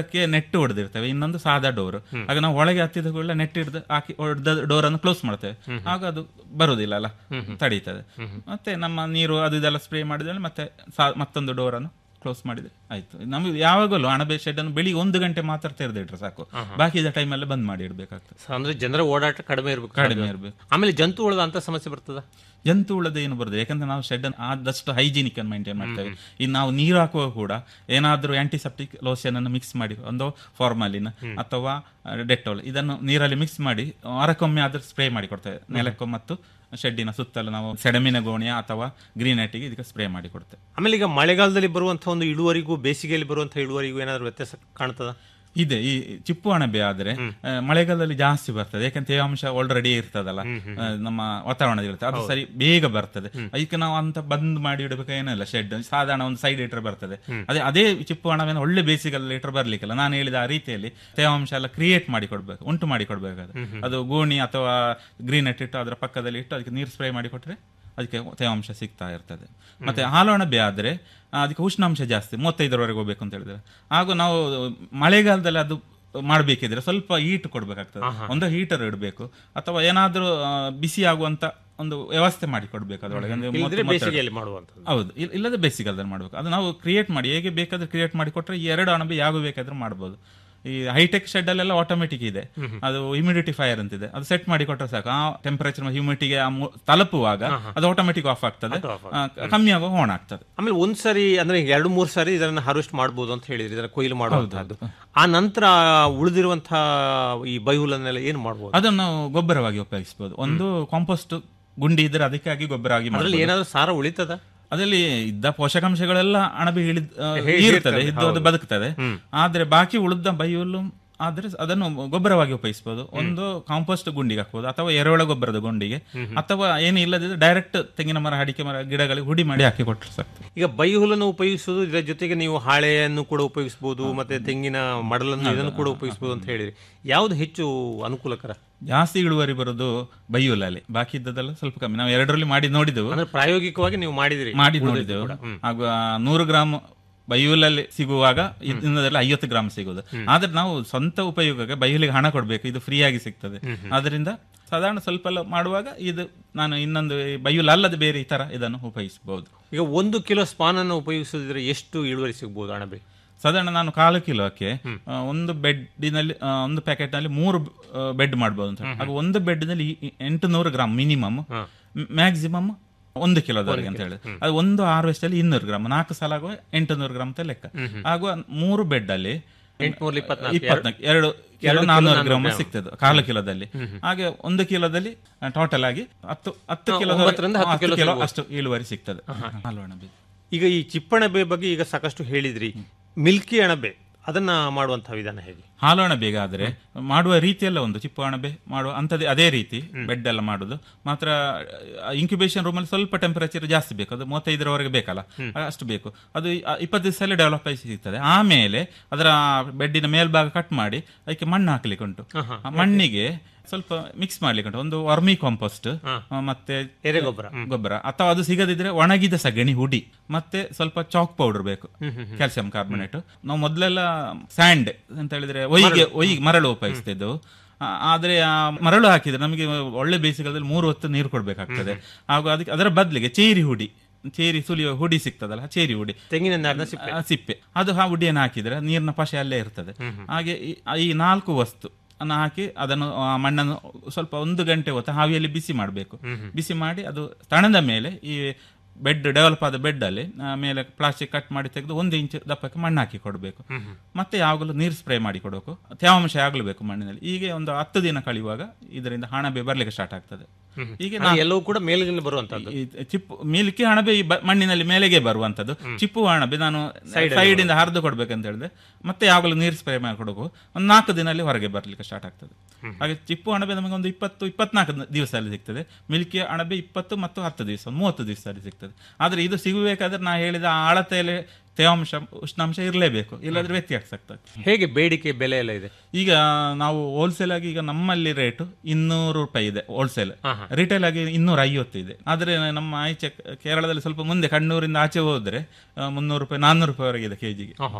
ಅದರಕ್ಕೆ ನೆಟ್ ಹೊಡೆದಿರ್ತೇವೆ ಇನ್ನೊಂದು ಸಾದಾ ಡೋರ್ ಆಗ ನಾವು ಒಳಗೆ ಹತ್ತಿದ ಕೂಡಲೇ ನೆಟ್ ಹಿಡಿದು ಹಾಕಿ ಹೊಡೆದ ಡೋರ್ ಅನ್ನು ಕ್ಲೋಸ್ ಮಾಡ್ತೇವೆ ಆಗ ಅದು ಬರುದಿಲ್ಲ ಅಲ್ಲ ತಡೀತದೆ ಮತ್ತೆ ನಮ್ಮ ನೀರು ಅದು ಇದೆಲ್ಲ ಸ್ಪ್ರೇ ಮಾಡಿದ್ರೆ ಮತ್ತೆ ಸಾ- ಮತ್ತೊಂದು ಡೋರ್ ಅನ್ನು ಕ್ಲೋಸ್ ಮಾಡಿದ್ರೆ ಆಯ್ತು ನಮಗೆ ಯಾವಾಗಲೂ ಅಣಬೆ ಶೆಡ್ ಅನ್ನು ಬೆಳಿಗ್ಗೆ ಒಂದು ಗಂಟೆ ಮಾತ್ರ ತೆರೆದಿಟ್ರೆ ಸಾಕು ಬಾಕಿದ ಟೈಮಲ್ಲಿ ಬಂದ್ ಮಾಡಿ ಇಡ್ಬೇಕಾಗ್ತದೆ ಅಂದ್ರೆ ಜನರ ಓಡಾಟ ಕಡಿಮೆ ಇರಬೇಕು ಕಡಿಮೆ ಇರ್ಬೇಕು. ಆಮೇಲೆ ಜಂತು ಹುಳದ ಅಂತ ಸಮಸ್ಯೆ ಬರ್ತದ ಜಂತು ಉಳದ ಏನು ಬರ್ತದೆ ಯಾಕಂದ್ರೆ ನಾವು ಶೆಡ್ ಅನ್ನು ಆದಷ್ಟು ಹೈಜಿನಿಕ್ ಅನ್ನು ಮೇಂಟೈನ್ ಮಾಡ್ತೇವೆ ಇನ್ನು ನಾವು ನೀರು ಹಾಕುವಾಗ ಕೂಡ ಏನಾದ್ರೂ ಆಂಟಿಸೆಪ್ಟಿಕ್ ಲೋಷನ್ ಅನ್ನು ಮಿಕ್ಸ್ ಮಾಡಿ ಒಂದು ಫಾರ್ಮಾಲಿನ್ ಅಥವಾ ಡೆಟೋಲ್ ಇದನ್ನು ನೀರಲ್ಲಿ ಮಿಕ್ಸ್ ಮಾಡಿ ವಾರಕ್ಕೊಮ್ಮೆ ಆದ್ರೂ ಸ್ಪ್ರೇ ಮಾಡಿ ಕೊಡ್ತೇವೆ ನೆಲಕ್ಕೂ ಮತ್ತು ಶೆಡ್ಡಿನ ಸುತ್ತಲೂ ನಾವು ಸೆಡಮಿನ ಗೋಣಿಯ ಅಥವಾ ಗ್ರೀನ್ ನೆಟ್ಟಿಗೆ ಇದಕ್ಕೆ ಸ್ಪ್ರೇ ಮಾಡಿ ಕೊಡ್ತೇವೆ ಆಮೇಲೆ ಈಗ ಮಳೆಗಾಲದಲ್ಲಿ ಬರುವಂತಹ ಒಂದು ಇಳುವರಿಗೂ ಬೇಸಿಗೆಯಲ್ಲಿ ಬರುವಂತಹ ಇಳುವರಿಗೂ ಏನಾದ್ರು ವ್ಯತ್ಯಾಸ ಕಾಣ್ತದ ಇದೆ ಈ ಚಿಪ್ಪು ಅಣಬೆ ಆದ್ರೆ ಆ, ಮಳೆಗಾಲದಲ್ಲಿ ಜಾಸ್ತಿ ಬರ್ತದೆ ಯಾಕಂದ್ರೆ ತೇವಾಂಶ ಆಲ್ರೆಡಿ ಇರ್ತದಲ್ಲ ಆ, ನಮ್ಮ ವಾತಾವರಣದಲ್ಲಿ ಇರುತ್ತೆ ಅದು ಸರಿ ಬೇಗ ಬರ್ತದೆ ಅದಕ್ಕೆ ನಾವು ಅಂತ ಬಂದ್ ಮಾಡಿ ಇಡಬೇಕು ಏನಿಲ್ಲ ಶೆಡ್ ಸಾಧಾರಣ ಒಂದು ಸೈಡ್ ಲೀಟರ್ ಬರ್ತದೆ ಅದೇ ಅದೇ ಚಿಪ್ಪು ಅಣಬೆನ ಒಳ್ಳೆ ಬೇಸಿಗೆಲ್ಲ ಲೀಟರ್ ಬರ್ಲಿಕ್ಕಿಲ್ಲ ನಾನು ಹೇಳಿದ ಆ ರೀತಿಯಲ್ಲಿ ತೇವಾಂಶ ಎಲ್ಲ ಕ್ರಿಯೇಟ್ ಮಾಡಿ ಕೊಡ್ಬೇಕು ಉಂಟು ಮಾಡಿ ಕೊಡ್ಬೇಕಾದ್ರೆ ಅದು ಗೋಣಿ ಅಥವಾ ಗ್ರೀನ್ ನೆಟ್ ಇಟ್ಟು ಅದರ ಪಕ್ಕದಲ್ಲಿ ಇಟ್ಟು ಅದಕ್ಕೆ ನೀರು ಸ್ಪ್ರೇ ಮಾಡಿ ಕೊಟ್ರೆ ಅದಕ್ಕೆ ತೇವಾಂಶ ಸಿಗ್ತಾ ಇರ್ತದೆ ಮತ್ತೆ ಹಾಲು ಅಣಬೆ ಆದ್ರೆ ಆ, ಅದಕ್ಕೆ ಉಷ್ಣಾಂಶ ಜಾಸ್ತಿ ಮೂವತ್ತೈದರವರೆಗೆ ಹೋಗ್ಬೇಕು ಅಂತ ಹೇಳಿದ್ರೆ ಹಾಗೂ ನಾವು ಮಳೆಗಾಲದಲ್ಲಿ ಅದು ಮಾಡಬೇಕಿದ್ರೆ ಸ್ವಲ್ಪ ಹೀಟ್ ಕೊಡ್ಬೇಕಾಗ್ತದೆ ಒಂದು ಹೀಟರ್ ಇಡಬೇಕು ಅಥವಾ ಏನಾದ್ರೂ ಆ, ಬಿಸಿ ಆಗುವಂತ ಒಂದು ವ್ಯವಸ್ಥೆ ಮಾಡಿ ಕೊಡ್ಬೇಕು ಅದರೊಳಗೆ ಅಂದ್ರೆ ಮೂವತ್ತು- ಇಲ್ಲದ್ರೆ ಮೂವತ್ತೆರಡು. ಬೇಸಿಗೆಯಲ್ಲಿ ಮಾಡುವಂಥದ್ದು ಹೌದು ಇಲ್- ಇಲ್ಲದೆ ಬೇಸಿಗೆಲ್ದಲ್ಲಿ ಮಾಡ್ಬೇಕು ಅದು ನಾವು ಕ್ರಿಯೇಟ್ ಮಾಡಿ ಹೇಗೆ ಬೇಕಾದ್ರೆ ಕ್ರಿಯೇಟ್ ಮಾಡಿ ಕೊಟ್ರೆ ಈ ಎರಡು ಅಣಬೆ ಯಾವ ಬೇಕಾದ್ರೂ ಮಾಡ್ಬೋದು ಈ ಹೈಟೆಕ್ ಶೆಡ್ ಅಲ್ಲೆಲ್ಲ ಆಟೋಮೆಟಿಕ್ ಇದೆ ಅದು ಹ್ಯೂಮಿಡಿಟಿ ಫೈರ್ ಅಂತಿದೆ ಅದು ಸೆಟ್ ಮಾಡಿ ಕೊಟ್ಟರೆ ಸಾಕು ಆ ಟೆಂಪರೇಚರ್ ಹ್ಯೂಮಿಡಿಟಿಗೆ ತಲುಪುವಾಗ ಅದು ಆಟೋಮೆಟಿಕ್ ಆಫ್ ಆಗ್ತದೆ ಆ, ಕಮ್ಮಿ ಆಗುವಾಗ ಆನ್ ಆಗ್ತದೆ ಆಮೇಲೆ ಒಂದ್ ಸರಿ ಅಂದ್ರೆ ಈಗ ಎರಡು ಮೂರು ಸಾರಿ ಇದನ್ನ ಹಾರ್ವೆಸ್ಟ್ ಮಾಡಬಹುದು ಅಂತ ಹೇಳಿದ್ರಿ ಇದನ್ನ ಕೊಯ್ಲು ಮಾಡುವಂತಹದ್ದು ಆ ನಂತರ ಉಳಿದಿರುವಂತಹ ಈ ಬೈಹುಲನ್ನೆಲ್ಲ ಏನ್ ಮಾಡಬಹುದು ಅದನ್ನು ನಾವು ಗೊಬ್ಬರವಾಗಿ ಉಪಯೋಗಿಸಬಹುದು ಒಂದು ಕಾಂಪೋಸ್ಟ್ ಗುಂಡಿ ಇದ್ರೆ ಅದಕ್ಕಾಗಿ ಗೊಬ್ಬರ ಆಗಿ ಅದ್ರಲ್ಲಿ ಮಾಡ್ಬೋದು. ಏನಾದ್ರು ಸಾರ ಉಳಿತದ ಅದರಲ್ಲಿ ಇದ್ದ ಪೋಷಕಾಂಶಗಳೆಲ್ಲ ಅಣಬೆ ಇಳಿದ್ ಆ, ಹೇ- ಇರ್ತದೆ ಇರ್ತದೆ, ಇದ್ದು ಅದು ಹೌದು. ಬದುಕ್ತದೆ ಆದ್ರೆ ಬಾಕಿ ಉಳಿದ ಬೈಹುಲ್ಲು ಆದ್ರೆ ಅದನ್ನು ಗೊಬ್ಬರವಾಗಿ ಉಪಯೋಗಿಸಬಹುದು ಒಂದು ಕಾಂಪೋಸ್ಟ್ ಗುಂಡಿಗೆ ಹಾಕ್ಬೋದು ಅಥವಾ ಎರೆಹುಳ ಗೊಬ್ಬರದ ಗುಂಡಿಗೆ ಅಥವಾ ಏನು ಇಲ್ಲದಿದ್ರೆ ಡೈರೆಕ್ಟ್ ತೆಂಗಿನ ಮರ ಅಡಿಕೆ ಮರ ಗಿಡಗಳಿಗೆ ಹುಡಿ ಮಾಡಿ ಹಾಕಿ ಕೊಟ್ಟರೆ ಸಾಕು ಈಗ ಬೈಹುಲನ್ನು ಉಪಯೋಗಿಸುವುದು ಇದರ ಜೊತೆಗೆ ನೀವು ಹಾಳೆಯನ್ನು ಕೂಡ ಉಪಯೋಗಿಸಬಹುದು ಮತ್ತೆ ತೆಂಗಿನ ಮಡಲನ್ನು ಇದನ್ನು ಕೂಡ ಉಪಯೋಗಿಸಬಹುದು ಅಂತ ಹೇಳಿರಿ ಯಾವ್ದು ಹೆಚ್ಚು ಅನುಕೂಲಕರ ಜಾಸ್ತಿ ಇಳುವರಿ ಬರೋದು ಬೈಹುಲಲ್ಲಿ ಬಾಕಿ ಇದ್ದದೆಲ್ಲ ಸ್ವಲ್ಪ ಕಮ್ಮಿ ನಾವು ಎರಡರಲ್ಲಿ ಮಾಡಿ ನೋಡಿದೆವು ಅಂದ್ರೆ ಪ್ರಾಯೋಗಿಕವಾಗಿ ನೀವು ಮಾಡಿದಿರಿ ಮಾಡಿ ಉಳಿದದ್ದು ನೋಡಿದೆವು ಕೂಡ. ಹ್ಮ್. ಹಾಗೂ ಆ ನೂರು ಗ್ರಾಮ್ ಬೈಹುಲಲ್ಲಿ ಸಿಗುವಾಗ ಇನ್ನದೆಲ್ಲ ಐವತ್ತು ಗ್ರಾಮ್ ಸಿಗುವುದು ಆದ್ರೆ ನಾವು ಸ್ವಂತ ಉಪಯೋಗಕ್ಕೆ ಬೈಹುಲಿಗೆ ಹಣ ಕೊಡಬೇಕು ಇದು ಫ್ರೀ ಆಗಿ ಸಿಗ್ತದೆ ಆದ್ರಿಂದ ಸಾಧಾರಣ ಸ್ವಲ್ಪ ಎಲ್ಲ ಮಾಡುವಾಗ ಇದು ನಾನು ಇನ್ನೊಂದು ಈ ಬೈಹುಲ್ ಅಲ್ಲದೆ ಬೇರೆ ಈ ತರ ಇದನ್ನು ಉಪಯೋಗಿಸಬಹುದು ಈಗ ಒಂದು ಕಿಲೋ ಸ್ಪಾನ್ ಅನ್ನು ಉಪಯೋಗಿಸಿದ್ರೆ ಎಷ್ಟು ಇಳುವರಿ ಸಿಗಬಹುದು ಅಣಬೆ ಸಾಧಾರಣ ನಾನು ಕಾಲು ಕಿಲೋಕ್ಕೆ ಆ, ಒಂದು ಬೆಡ್ಡಿನಲ್ಲಿ ಆ, ಒಂದು ಪ್ಯಾಕೆಟ್ ನಲ್ಲಿ ಮೂರು ಬೆಡ್ ಮಾಡಬಹುದು ಅಂತ ಹೇಳಿ. ಹಾಗೂ ಒಂದು ಬೆಡ್ ನಲ್ಲಿ ಎಂಟು ನೂರು ಗ್ರಾಮ್ ಮಿನಿಮಮ್ ಮ್ಯಾಕ್ಸಿಮಮ್ ಒಂದು ಕಿಲೋದವರೆಗೆ ಅಂತ ಹೇಳಿ ಅದು ಒಂದು ಹಾರ್ವೆಸ್ಟ್ ಅಲ್ಲಿ ಇನ್ನೂರು ಗ್ರಾಮ್ ನಾಲ್ಕು ಸಲ ಆಗುವ ಎಂಟು ನೂರು ಗ್ರಾಮ್ ಅಂತ ಲೆಕ್ಕ ಹಾಗೂ ಮೂರು ಬೆಡ್ ಅಲ್ಲಿ ಎಂಟ್ನೂರ ಇಪ್ಪತ್ನಾಲ್ಕು, ಇಪ್ಪತ್ನಾಲ್ಕು ಎರಡು ಕಿಲೋ ಎರಡು ಕಿಲೋ ನಾನ್ನೂರು ನಾನ್ನೂರು ಗ್ರಾಮ್ ಗ್ರಾಮ್. ಸಿಗ್ತದೆ ಕಾಲು ಕಿಲೋದಲ್ಲಿ ಹಾಗೆ ಒಂದು ಕಿಲೋದಲ್ಲಿ ಟೋಟಲ್ ಆಗಿ ಹತ್ತು ಹತ್ತು ಹಾ, ಕಿಲೋ ಒಂಬತ್ತರಿಂದ ಹತ್ತು ಕಿಲೋ ಸಿಗ್ಬೋದು. ಅಷ್ಟು ಇಳುವರಿ ಸಿಗ್ತದೆ ಹಾಲು ಅಣಬೆ ಈಗ ಈ ಚಿಪ್ಪಣಬೆ ಬಗ್ಗೆ ಈಗ ಸಾಕಷ್ಟು ಹೇಳಿದ್ರಿ ಮಿಲ್ಕಿ ಅಣಬೆ ಅದನ್ನ ಮಾಡುವಂತಹ ವಿಧಾನ ಹೇಗೆ ಹಾಲು ಅಣಬೆ ಆದ್ರೆ ಮಾಡುವ ರೀತಿಯೆಲ್ಲ ಒಂದು ಚಿಪ್ಪು ಅಣಬೆ ಮಾಡುವ ಅಂತದೇ ಅದೇ ರೀತಿ ಬೆಡ್ ಎಲ್ಲ ಮಾಡುದು ಮಾತ್ರ ಇನ್ಕ್ಯುಬೇಷನ್ ರೂಮಲ್ಲಿ ಸ್ವಲ್ಪ ಟೆಂಪರೇಚರ್ ಜಾಸ್ತಿ ಬೇಕು ಅದು ಮೂವತ್ತೈದರವರೆಗೆ ಬೇಕಲ್ಲ ಅಷ್ಟು ಬೇಕು ಅದು ಇ- ಇಪ್ಪತ್ತು ದಿವಸದಲ್ಲಿ ಡೆವಲಪ್ ಆಗಿ ಸಿಗ್ತದೆ ಆಮೇಲೆ ಅದರ ಬೆಡ್ಡಿನ ಮೇಲ್ಭಾಗ ಕಟ್ ಮಾಡಿ ಅದಕ್ಕೆ ಮಣ್ಣು ಹಾಕ್ಲಿಕ್ಕೆ ಉಂಟು ಆ ಮಣ್ಣಿಗೆ ಸ್ವಲ್ಪ ಮಿಕ್ಸ್ ಮಾಡ್ಲಿಕ್ಕೆ ಉಂಟು ಒಂದು ವರ್ಮಿ ಕಾಂಪೋಸ್ಟ್ ಮತ್ತೆ ಎರೆಗೊಬ್ಬರ. ಗೊಬ್ಬರ ಅಥವಾ ಅದು ಸಿಗದಿದ್ರೆ ಒಣಗಿದ ಸಗಣಿ ಹುಡಿ ಮತ್ತೆ ಸ್ವಲ್ಪ ಚಾಕ್ ಪೌಡರ್ ಬೇಕು ಕ್ಯಾಲ್ಸಿಯಂ ಕಾರ್ಬೊನೇಟ್ ನಾವು ಮೊದಲೆಲ್ಲ ಸ್ಯಾಂಡ್ ಅಂತ ಹೇಳಿದ್ರೆ ಒಯ್ಗೆ ಒಯ್ಗೆ ಮರಳು ಉಪಯೋಗಿಸ್ತಿದ್ದೆವು ಆ, ಆದ್ರೆ ಆ ಮರಳು ಹಾಕಿದ್ರೆ ನಮಗೆ ಒಳ್ಳೆ ಬೇಸಿಗೆದಲ್ಲಿ ಮೂರು ಹೊತ್ತು ನೀರು ಕೊಡ್ಬೇಕಾಗ್ತದೆ ಹಾಗೂ ಅದಕ್ಕೆ ಅದರ ಬದಲಿಗೆ ಚೇರಿ ಹುಡಿ ಚೇರಿ ಸುಲಿಯುವ ಹುಡಿ ಸಿಗ್ತದಲ್ಲ ಚೇರಿ ಹುಡಿ ತೆಂಗಿನ ನಾರಿನ ಸಿಪ್ಪೆ. ಆ, ಸಿಪ್ಪೆ ಅದು ಆ ಹುಡಿಯನ್ನು ಹಾಕಿದ್ರೆ ನೀರಿನ ಪಶೆ ಅಲ್ಲೇ ಇರ್ತದೆ ಹಾಗೆ ಈ- ಈ ನಾಲ್ಕು ವಸ್ತು ಅನ್ನು ಹಾಕಿ ಅದನ್ನು ಆ, ಮಣ್ಣನ್ನು ಸ್ವಲ್ಪ ಒಂದು ಗಂಟೆ ಹೊತ್ತು ಹಾವಿಯಲ್ಲಿ ಬಿಸಿ ಮಾಡಬೇಕು ಬಿಸಿ ಮಾಡಿ ಅದು ತಣದ ಮೇಲೆ ಈ ಬೆಡ್ ಡೆವಲಪ್ ಆದ ಬೆಡ್ ಅಲ್ಲಿ ಆ, ಮೇಲೆ ಪ್ಲಾಸ್ಟಿಕ್ ಕಟ್ ಮಾಡಿ ತೆಗೆದು ಒಂದು ಇಂಚು ದಪ್ಪಕ್ಕೆ ಮಣ್ಣು ಹಾಕಿ ಕೊಡಬೇಕು ಮತ್ತೆ ಯಾವಾಗಲೂ ನೀರು ಸ್ಪ್ರೇ ಮಾಡಿ ಕೊಡಬೇಕು ತೇವಾಂಶ ಆಗಲೇಬೇಕು ಮಣ್ಣಿನಲ್ಲಿ ಹೀಗೆ ಒಂದು ಹತ್ತು ದಿನ ಕಳೆಯುವಾಗ ಇದರಿಂದ ಹಣಬೆ ಬರ್ಲಿಕ್ಕೆ ಸ್ಟಾರ್ಟ್ ಆಗ್ತದೆ ಹೀಗೆ ಅದು ನಾ- ಎಲ್ಲವೂ ಕೂಡ ಮೇಲಿಗೆ ಬರುವಂತದ್ದು ಈ ಚಿಪ್ಪು ಮೇಲಿಕ್ಕೆ ಹಣಬೆ ಈ ಬ- ಮಣ್ಣಿನಲ್ಲಿ ಮೇಲೆಗೆ ಬರುವಂತದ್ದು ಚಿಪ್ಪು ಹಣಬೆ ನಾನು Side ಅಲ್ಲಿ ಸೈಡ್ ಇಂದ ಹರಿದು ಕೊಡ್ಬೇಕಂತ ಹೇಳಿದ್ರೆ ಮತ್ತೆ ಯಾವಾಗಲೂ ನೀರು ಸ್ಪ್ರೇ ಮಾಡಿ ಕೊಡಬೇಕು ಒಂದು ನಾಲ್ಕು ದಿನಲ್ಲಿ ಹೊರಗೆ ಬರ್ಲಿಕ್ಕೆ ಸ್ಟಾರ್ಟ್ ಆಗ್ತದೆ ಹಾಗೆ ಚಿಪ್ಪು ಅಣಬೆ ನಮಗೆ ಒಂದು ಇಪ್ಪತ್ತು ಇಪ್ಪತ್ನಾಲ್ಕು ದಿವಸದಲ್ಲಿ ಸಿಗ್ತದೆ ಮಿಲ್ಕಿ ಅಣಬೆ ಇಪ್ಪತ್ತು ಮತ್ತು ಹತ್ತು ದಿವಸ ಒಂದು ಮೂವತ್ತು ದಿವಸದಲ್ಲಿ ಸಿಗ್ತದೆ ಆದ್ರೆ ಇದು ಸಿಗಬೇಕಾದ್ರೆ ನಾ ಹೇಳಿದ ಆ ಅಳತೆಯಲ್ಲಿ ತೇವಾಂಶ ಉಷ್ಣಾಂಶ ಇರಲೇಬೇಕು ಇಲ್ಲದ್ರೆ ವ್ಯತ್ಯಾಸ ಆಗ್ತದೆ ಹೇಗೆ ಬೇಡಿಕೆ ಬೆಲೆ ಎಲ್ಲ ಇದೆ ಈಗ ನಾವು ಹೋಲ್ಸೇಲ್ ಆಗಿ ಈಗ ನಮ್ಮಲ್ಲಿ ರೇಟ್ ಇನ್ನೂರು ರೂಪಾಯಿ ಇದೆ ಹೋಲ್ಸೇಲ್ ರಿಟೇಲ್ ಆಗಿ ಇನ್ನೂರ ಐವತ್ತು ಇದೆ ಆದ್ರೆ ನಮ್ಮ ಆಚೆ ಕೇರಳದಲ್ಲಿ ಸ್ವಲ್ಪ ಮುಂದೆ ಕಣ್ಣೂರಿಂದ ಆಚೆ ಹೋದ್ರೆ ಆ, ಮುನ್ನೂರು ರೂಪಾಯಿ ನಾನ್ನೂರು ರೂಪಾಯಿವರೆಗೆ ಇದೆ ಕೆಜಿಗೆ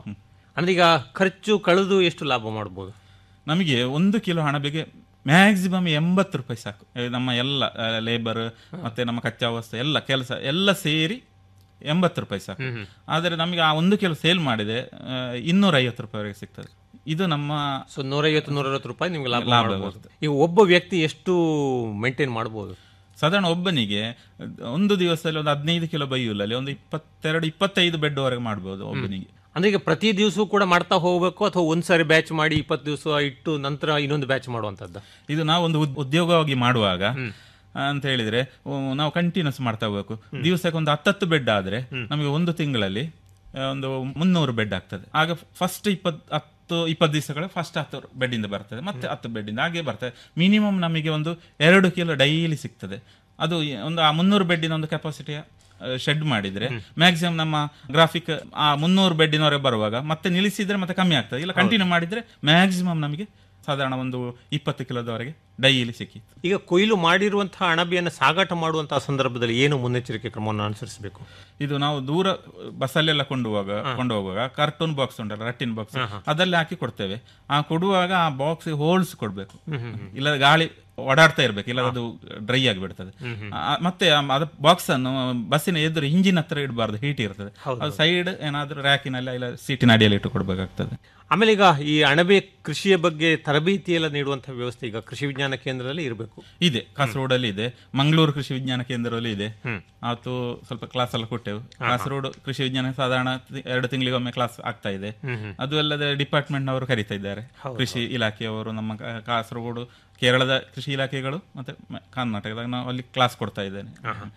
ಅಂದ್ರೆ ಈಗ ಖರ್ಚು ಕಳೆದು ಎಷ್ಟು ಲಾಭ ಮಾಡ್ಬೋದು ನಮಗೆ ಒಂದು ಕಿಲೋ ಹಣಬೆಗೆ ಮ್ಯಾಕ್ಸಿಮಮ್ ಎಂಬತ್ತು ರೂಪಾಯಿ ಸಾಕು ಏ, ನಮ್ಮ ಎಲ್ಲ ಲೇಬರ್ ಮತ್ತೆ ನಮ್ಮ ಕಚ್ಚಾ ವಸ್ತು ಎಲ್ಲ ಕೆಲಸ ಎಲ್ಲ ಸೇರಿ ಎಂಬತ್ತು ರೂಪಾಯಿ ಸಾಕು ಆದರೆ ನಮಗೆ ಆ ಒಂದು ಕಿಲೋ ಸೇಲ್ ಮಾಡಿದೆ ಇನ್ನೂರ ಐವತ್ತು ರೂಪಾಯಿವರೆಗೆ ಸಿಗ್ತದೆ ಇದು ನಮ್ಮ ಸೊ ನೂರೈವತ್ತು ನೂರೈವತ್ತು ರೂಪಾಯಿ ನಿಮ್ಗೆ ಲಾಭ ಲಾಭ ಮಾಡ್ಬೋದು. ಬರ್ತದೆ. ಈಗ ಒಬ್ಬ ವ್ಯಕ್ತಿ ಎಷ್ಟು ಮೇಂಟೈನ್ ಮಾಡ್ಬೋದು ಸಾಧಾರಣ ಒಬ್ಬನಿಗೆ ಒಂದು ದಿವಸದಲ್ಲಿ ಒಂದು ಹದಿನೈದು ಕಿಲೋ ಬೈಯುಲಲ್ಲಿ ಒಂದು ಇಪ್ಪತ್ತೆರಡು ಇಪ್ಪತ್ತೈದು ಬೆಡ್ ವರೆಗೆ ಮಾಡ್ಬೋದು ಒಬ್ಬನಿಗೆ ಅಂದ್ರೆ ಈಗ ಪ್ರತಿ ದಿವಸ ಕೂಡ ಮಾಡ್ತಾ ಹೋಗ್ಬೇಕು ಅಥವಾ ಒಂದ್ಸರಿ ಬ್ಯಾಚ್ ಮಾಡಿ ಇಪ್ಪತ್ತು ದಿವಸ ಇಟ್ಟು ನಂತರ ಇನ್ನೊಂದು ಬ್ಯಾಚ್ ಮಾಡುವಂತದ್ದು ಇದು ನಾವು ಒಂದು ಉದ್- ಉದ್ಯೋಗವಾಗಿ ಮಾಡುವಾಗ ಅಂತ ಹೇಳಿದ್ರೆ ಉ, ನಾವು ಕಂಟಿನ್ಯೂಸ್ ಮಾಡ್ತಾ ಹೋಗ್ಬೇಕು ದಿವಸಕ್ಕೆ ಒಂದು ಹತ್ತತ್ತು ಬೆಡ್ ಆದ್ರೆ ನಮಗೆ ಒಂದು ತಿಂಗಳಲ್ಲಿ ಆ, ಒಂದು ಮುನ್ನೂರು ಬೆಡ್ ಆಗ್ತದೆ ಆಗ ಫಸ್ಟ್ ಇಪ್ಪತ್ ಹತ್ತು ಇಪ್ಪತ್ತು ದಿವಸಗಳ ಫಸ್ಟ್ ಹತ್ತು ಬೆಡ್ ಇಂದ ಬರ್ತದೆ ಮತ್ತೆ ಹತ್ತು ಬೆಡ್ ಇಂದ ಹಾಗೆ ಬರ್ತದೆ ಮಿನಿಮಮ್ ನಮಗೆ ಒಂದು ಎರಡು ಕಿಲೋ ಡೈಲಿ ಸಿಗ್ತದೆ ಅದು ಒಂದು ಆ ಮುನ್ನೂರು ಬೆಡ್ಡಿನ ಒಂದು ಕೆಪಾಸಿಟಿಯ ಶೆಡ್ ಮಾಡಿದ್ರೆ ಮ್ಯಾಕ್ಸಿಮಮ್ ನಮ್ಮ ಗ್ರಾಫಿಕ್ ಆ ಮುನ್ನೂರು ಬೆಡ್ಡಿನವರೆಗೆ ಬರುವಾಗ ಮತ್ತೆ ನಿಲ್ಲಿಸಿದ್ರೆ ಮತ್ತೆ ಕಮ್ಮಿ ಆಗ್ತದೆ ಇಲ್ಲ ಕಂಟಿನ್ಯೂ ಮಾಡಿದ್ರೆ ಮ್ಯಾಕ್ಸಿಮಮ್ ನಮಗೆ ಸಾಧಾರಣ ಒಂದು ಇಪ್ಪತ್ತು ಕಿಲೋದವರೆಗೆ ಡೈಲಿ ಸಿಕ್ಕಿತ್ತು ಈಗ ಕೊಯ್ಲು ಮಾಡಿರುವಂತಹ ಅಣಬೆಯನ್ನು ಸಾಗಾಟ ಮಾಡುವಂತಹ ಸಂದರ್ಭದಲ್ಲಿ ಏನು ಮುನ್ನೆಚ್ಚರಿಕೆ ಕ್ರಮವನ್ನು ಅನುಸರಿಸಬೇಕು ಇದು ನಾವು ದೂರ ಬಸ್ಸಲ್ಲೆಲ್ಲ ಕೊಂಡುವಾಗ ಕೊಂಡು ಹೋಗುವಾಗ ಕಾರ್ಟೂನ್ ಬಾಕ್ಸ್ ಉಂಟಲ್ಲ ರಟ್ಟಿನ ಬಾಕ್ಸ್ ಅದರಲ್ಲಿ ಹಾಕಿ ಕೊಡ್ತೇವೆ ಆ ಕೊಡುವಾಗ ಆ ಬಾಕ್ಸ್ ಹೋಲ್ಸ್ ಕೊಡ್ಬೇಕು ಇಲ್ಲ ಗಾಳಿ ಓಡಾಡ್ತಾ ಇರ್ಬೇಕು ಇಲ್ಲ ಅದು ಡ್ರೈ ಆಗಿ ಬಿಡ್ತದೆ ಆ, ಮತ್ತೆ ಆ ಅದ ಬಾಕ್ಸ್ ಅನ್ನು ಬಸ್ಸಿನ ಎದುರು ಇಂಜಿನ್ ಹತ್ರ ಇಡಬಾರ್ದು ಹೀಟ್ ಇರ್ತದೆ ಅದು ಸೈಡ್ ಏನಾದ್ರೂ ರ್ಯಾಕಿನಲ್ಲಿ ಇಲ್ಲ ಸೀಟಿನ ಅಡಿಯಲ್ಲಿ ಇಟ್ಟು ಕೊಡ್ಬೇಕಾಗ್ತದೆ ಆಮೇಲೆ ಈಗ ಈ ಅಣಬೆ ಕೃಷಿಯ ಬಗ್ಗೆ ತರಬೇತಿ ಎಲ್ಲ ನೀಡುವಂತಹ ವ್ಯವಸ್ಥೆ ಈಗ ಕೃಷಿ ವಿಜ್ಞಾನ ಕೇಂದ್ರದಲ್ಲಿ ಇರಬೇಕು ಇದೆ ಕಾಸರಗೋಡಲ್ಲಿ ಇದೆ ಮಂಗಳೂರು ಕೃಷಿ ವಿಜ್ಞಾನ ಕೇಂದ್ರದಲ್ಲಿ ಇದೆ ಅವತ್ತು ಸ್ವಲ್ಪ ಕ್ಲಾಸ್ ಎಲ್ಲ ಕೊಟ್ಟೆವು ಕಾಸರಗೋಡು ಕೃಷಿ ವಿಜ್ಞಾನ ಸಾಧಾರಣ ತಿ- ಎರಡು ತಿಂಗಳಿಗೊಮ್ಮೆ ಕ್ಲಾಸ್ ಆಗ್ತಾ ಇದೆ ಅದು ಅಲ್ಲದೆ ಡಿಪಾರ್ಟ್ಮೆಂಟ್ ನವರು ಕರೀತಾ ಇದ್ದಾರೆ ಕೃಷಿ ಇಲಾಖೆಯವರು ನಮ್ಮ ಕಾ- ಕಾಸರಗೋಡು ಕೇರಳದ ಕೃಷಿ ಇಲಾಖೆಗಳು ಮತ್ತೆ ಮ- ಕರ್ನಾಟಕದಾಗ ನಾವು ಅಲ್ಲಿ ಕ್ಲಾಸ್ ಕೊಡ್ತಾ ಇದ್ದೇನೆ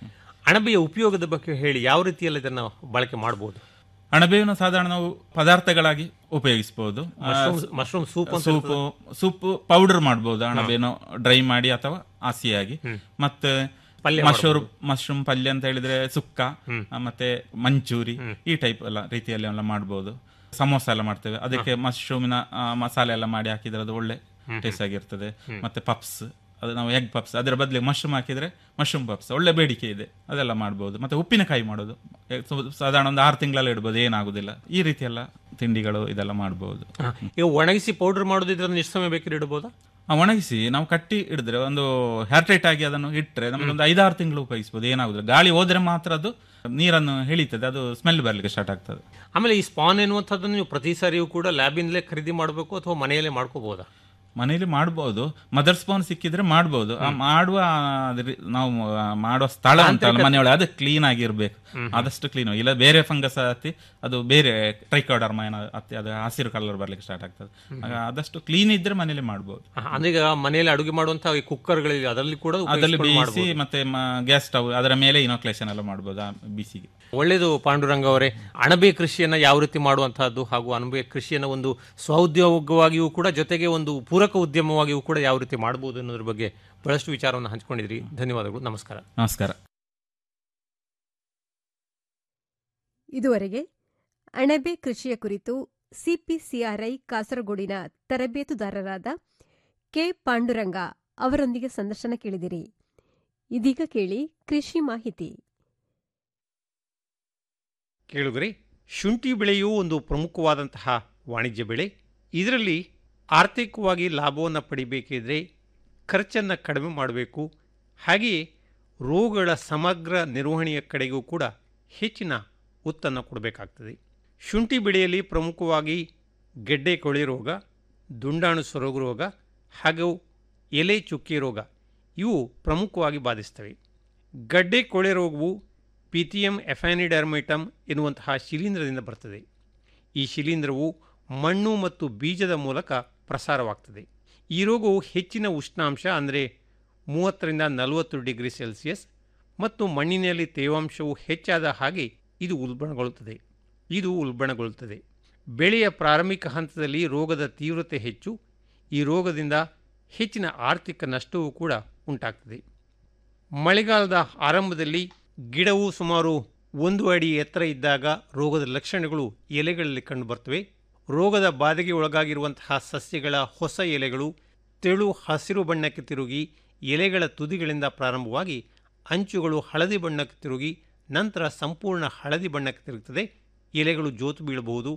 ಅಣಬೆಯ ಉಪಯೋಗದ ಬಗ್ಗೆ ಹೇಳಿ ಯಾವ ರೀತಿಯಲ್ಲಿ ಇದನ್ನು ಬಳಕೆ ಮಾಡಬಹುದು ಅಣಬೆಯನ್ನು ಸಾಧಾರಣ ನಾವು ಪದಾರ್ಥಗಳಾಗಿ ಉಪಯೋಗಿಸಬಹುದು ಮಶ್ರೂಮ್- ಮಶ್ರೂಮ್ ಸೂಪ್ ಅಂತ ಸೂಪ್ ಸೂಪ್ ಪೌಡರ್ ಮಾಡಬಹುದು ಅಣಬೆಯನ್ನು ಡ್ರೈ ಮಾಡಿ ಅಥವಾ ಹಸಿಯಾಗಿ ಮತ್ತೆ ಪಲ್ಯ ಮಶ್ರೂಮ್ ಮಶ್ರೂಮ್ ಪಲ್ಯ ಅಂತ ಹೇಳಿದ್ರೆ ಸುಕ್ಕ ಆ, ಮತ್ತೆ ಮಂಚೂರಿ ಈ ಟೈಪ್ ಎಲ್ಲ ರೀತಿಯಲ್ಲಿ ಎಲ್ಲ ಮಾಡಬಹುದು ಸಮೋಸ ಎಲ್ಲ ಮಾಡ್ತೇವೆ ಅದಕ್ಕೆ ಮಶ್ರೂಮಿನ ಆ, ಮಸಾಲೆ ಎಲ್ಲ ಮಾಡಿ ಹಾಕಿದ್ರೆ ಅದು ಒಳ್ಳೆ ಟೇಸ್ಟ್ ಆಗಿರ್ತದೆ ಮತ್ತೆ ಪಪ್ಸ್ ಅದು ನಾವು ಎಗ್ ಪಪ್ಸ್ ಅದರ ಬದಲಿಗೆ ಮಶ್ರೂಮ್ ಹಾಕಿದ್ರೆ ಮಶ್ರೂಮ್ ಪಪ್ಸ್ ಒಳ್ಳೆ ಬೇಡಿಕೆ ಇದೆ ಅದೆಲ್ಲ ಮಾಡ್ಬೋದು ಮತ್ತೆ ಉಪ್ಪಿನಕಾಯಿ ಮಾಡೋದು ಎ- ಸು- ಸಾಧಾರಣ ಒಂದು ಆರು ತಿಂಗಳಲ್ಲಿ ಇಡ್ಬೋದು ಏನಾಗುದಿಲ್ಲ ಈ ರೀತಿ ಎಲ್ಲ ತಿಂಡಿಗಳು ಇದೆಲ್ಲ ಮಾಡಬಹುದು ಈಗ ಒಣಗಿಸಿ ಪೌಡರ್ ಮಾಡೋದಿದ್ರೆ ಎಷ್ಟು ಸಮಯ ಬೇಕಾದ್ರೆ ಇಡಬಹುದಾ ಒಣಗಿಸಿ ನಾವು ಕಟ್ಟಿ ಹಿಡಿದ್ರೆ ಒಂದು ಹೇರ್ ಟೈಟ್ ಆಗಿ ಅದನ್ನು ಇಟ್ಟರೆ ನಮಗೆ ಒಂದು ಐದಾರು ತಿಂಗಳು ಉಪಯೋಗಿಸಬಹುದು ಏನಾಗುದಿಲ್ಲ ಗಾಳಿ ಹೋದ್ರೆ ಮಾತ್ರ ಅದು ನೀರನ್ನು ಎಳೀತದೆ ಅದು ಸ್ಮೆಲ್ ಬರ್ಲಿಕ್ಕೆ ಸ್ಟಾರ್ಟ್ ಆಗ್ತದೆ ಆಮೇಲೆ ಈ ಸ್ಪಾನ್ ಎನ್ನುವಂಥದ್ದನ್ನು ನೀವು ಪ್ರತಿ ಸಾರಿಯೂ ಕೂಡ ಲ್ಯಾಬಿಂದಲೇ ಖರೀದಿ ಮಾಡಬೇಕು ಅಥವಾ ಮನೆಯಲ್ಲೇ ಮಾಡ್ಕೋಬಹುದಾ ಮನೆಯಲ್ಲಿ ಮಾಡ್ಬೋದು ಮದರ್ ಸ್ಪೋನ್ ಸಿಕ್ಕಿದ್ರೆ ಮಾಡ್ಬೋದು ಆ ಮಾಡುವ ಅದ್ ರಿ- ನಾವು ಆ ಮಾಡುವ ಸ್ಥಳ ಉಂಟಲ್ಲ ಮನೆಯೊಳಗೆ ಅದು ಕ್ಲೀನ್ ಆಗಿರ್ಬೇಕು ಆದಷ್ಟು ಕ್ಲೀನ್ ಇಲ್ಲ ಬೇರೆ ಫಂಗಸ್ ಹತ್ತಿ ಅದು ಬೇರೆ ಟ್ರೈಕೋಡರ್ಮ ಏನೋ ಹತ್ತಿ ಅದು ಹಸಿರು ಕಲರ್ ಬರ್ಲಿಕ್ಕೆ ಸ್ಟಾರ್ಟ್ ಆಗ್ತದೆ ಆಗ ಆದಷ್ಟು ಕ್ಲೀನ್ ಇದ್ರೆ ಮನೆಯಲ್ಲಿ ಮಾಡ್ಬೋದು ಅಂದ್ರೆ ಈಗ ಮನೆಯಲ್ಲಿ ಅಡುಗೆ ಮಾಡುವಂತಹ ಈ ಕುಕ್ಕರ್ಗಳಿವೆ ಅದರಲ್ಲಿ ಕೂಡ ಅದರಲ್ಲಿ ಉಪಯೋಗಿಸ್ಕೊಂಡು ಬೇಯಿಸಿ ಮಾಡ್ಬೋದು. ಮತ್ತೆ ಗ್ಯಾಸ್ ಸ್ಟವ್ ಅದರ ಮೇಲೆ ಇನೋಕ್ಲೇಷನ್ ಎಲ್ಲ ಮಾಡ್ಬೋದು ಆ ಬಿಸಿಗೆ ಒಳ್ಳೆಯದು ಪಾಂಡುರಂಗ ಅವರೇ ಅಣಬೆ ಕೃಷಿಯನ್ನ ಯಾವ ರೀತಿ ಮಾಡುವಂತಹದ್ದು ಹಾಗೂ ಅಣಬೆ ಕೃಷಿಯನ್ನ ಒಂದು ಸ್ವಉದ್ಯೋಗವಾಗಿಯೂ ಕೂಡ ಜೊತೆಗೆ ಒಂದು ಪೂರಕ ಉದ್ಯಮವಾಗಿಯೂ ಕೂಡ ಯಾವ ರೀತಿ ಮಾಡಬಹುದು ಅನ್ನೋದ್ರ ಬಗ್ಗೆ ಬಹಳಷ್ಟು ವಿಚಾರವನ್ನು ಹಂಚಿಕೊಂಡಿದ್ರಿ ಧನ್ಯವಾದಗಳು ನಮಸ್ಕಾರ ನಮಸ್ಕಾರ ಇದುವರೆಗೆ ಅಣಬೆ ಕೃಷಿಯ ಕುರಿತು ಸಿಪಿಸಿಆರ್ಐ ಕಾಸರಗೋಡಿನ ತರಬೇತುದಾರರಾದ ಕೆ ಪಾಂಡುರಂಗ ಅವರೊಂದಿಗೆ ಸಂದರ್ಶನ ಕೇಳಿದಿರಿ ಇದೀಗ ಕೇಳಿ ಕೃಷಿ ಮಾಹಿತಿ ಕೇಳುಗರೆ ಶುಂಠಿ ಬೆಳೆಯು ಒಂದು ಪ್ರಮುಖವಾದಂತಹ ವಾಣಿಜ್ಯ ಬೆಳೆ ಇದರಲ್ಲಿ ಆರ್ಥಿಕವಾಗಿ ಲಾಭವನ್ನು ಪಡಿಬೇಕಿದ್ರೆ ಖರ್ಚನ್ನು ಕಡಿಮೆ ಮಾಡಬೇಕು ಹಾಗೆಯೇ ರೋಗಗಳ ಸಮಗ್ರ ನಿರ್ವಹಣೆಯ ಕಡೆಗೂ ಕೂಡ ಹೆಚ್ಚಿನ ಒತ್ತನ್ನು ಕೊಡಬೇಕಾಗ್ತದೆ ಶುಂಠಿ ಬೆಳೆಯಲ್ಲಿ ಪ್ರಮುಖವಾಗಿ ಗೆಡ್ಡೆ ಕೊಳೆ ರೋಗ ದುಂಡಾಣು ಸೊರಗು ರೋಗ ಹಾಗೂ ಎಲೆ ಚುಕ್ಕಿ ರೋಗ ಇವು ಪ್ರಮುಖವಾಗಿ ಬಾಧಿಸ್ತವೆ ಗಡ್ಡೆ ಕೊಳೆ ರೋಗವು ಪಿಥಿಯಂ ಎಫ್ಯಾನಿಡರ್ಮಿಟಮ್ ಎನ್ನುವಂತಹ ಶಿಲೀಂಧ್ರದಿಂದ ಬರ್ತದೆ ಈ ಶಿಲೀಂಧ್ರವು ಮಣ್ಣು ಮತ್ತು ಬೀಜದ ಮೂಲಕ ಪ್ರಸಾರವಾಗ್ತದೆ ಈ ರೋಗವು ಹೆಚ್ಚಿನ ಉಷ್ಣಾಂಶ ಅಂದರೆ ಮೂವತ್ತರಿಂದ ನಲವತ್ತು ಡಿಗ್ರಿ ಸೆಲ್ಸಿಯಸ್ ಮತ್ತು ಮಣ್ಣಿನಲ್ಲಿ ತೇವಾಂಶವು ಹೆಚ್ಚಾದ ಹಾಗೆ ಇದು ಉಲ್ಬಣಗೊಳ್ಳುತ್ತದೆ ಇದು ಉಲ್ಬಣಗೊಳ್ಳುತ್ತದೆ ಬೆಳೆಯ ಪ್ರಾರಂಭಿಕ ಹಂತದಲ್ಲಿ ರೋಗದ ತೀವ್ರತೆ ಹೆಚ್ಚು ಈ ರೋಗದಿಂದ ಹೆಚ್ಚಿನ ಆರ್ಥಿಕ ನಷ್ಟವೂ ಕೂಡ ಉಂಟಾಗ್ತದೆ ಮಳೆಗಾಲದ ಆರಂಭದಲ್ಲಿ ಗಿಡವು ಸುಮಾರು ಒಂದು ಅಡಿ ಎತ್ತರ ಇದ್ದಾಗ ರೋಗದ ಲಕ್ಷಣಗಳು ಎಲೆಗಳಲ್ಲಿ ಕಂಡುಬರ್ತವೆ ರೋಗದ ಬಾಧೆಗೆ ಒಳಗಾಗಿರುವಂತಹ ಸಸ್ಯಗಳ ಹೊಸ ಎಲೆಗಳು ತೆಳು ಹಸಿರು ಬಣ್ಣಕ್ಕೆ ತಿರುಗಿ ಎಲೆಗಳ ತುದಿಗಳಿಂದ ಪ್ರಾರಂಭವಾಗಿ ಅಂಚುಗಳು ಹಳದಿ ಬಣ್ಣಕ್ಕೆ ತಿರುಗಿ ನಂತರ ಸಂಪೂರ್ಣ ಹಳದಿ ಬಣ್ಣಕ್ಕೆ ತಿರುಗುತ್ತದೆ ಎಲೆಗಳು ಜೋತು ಬೀಳಬಹುದು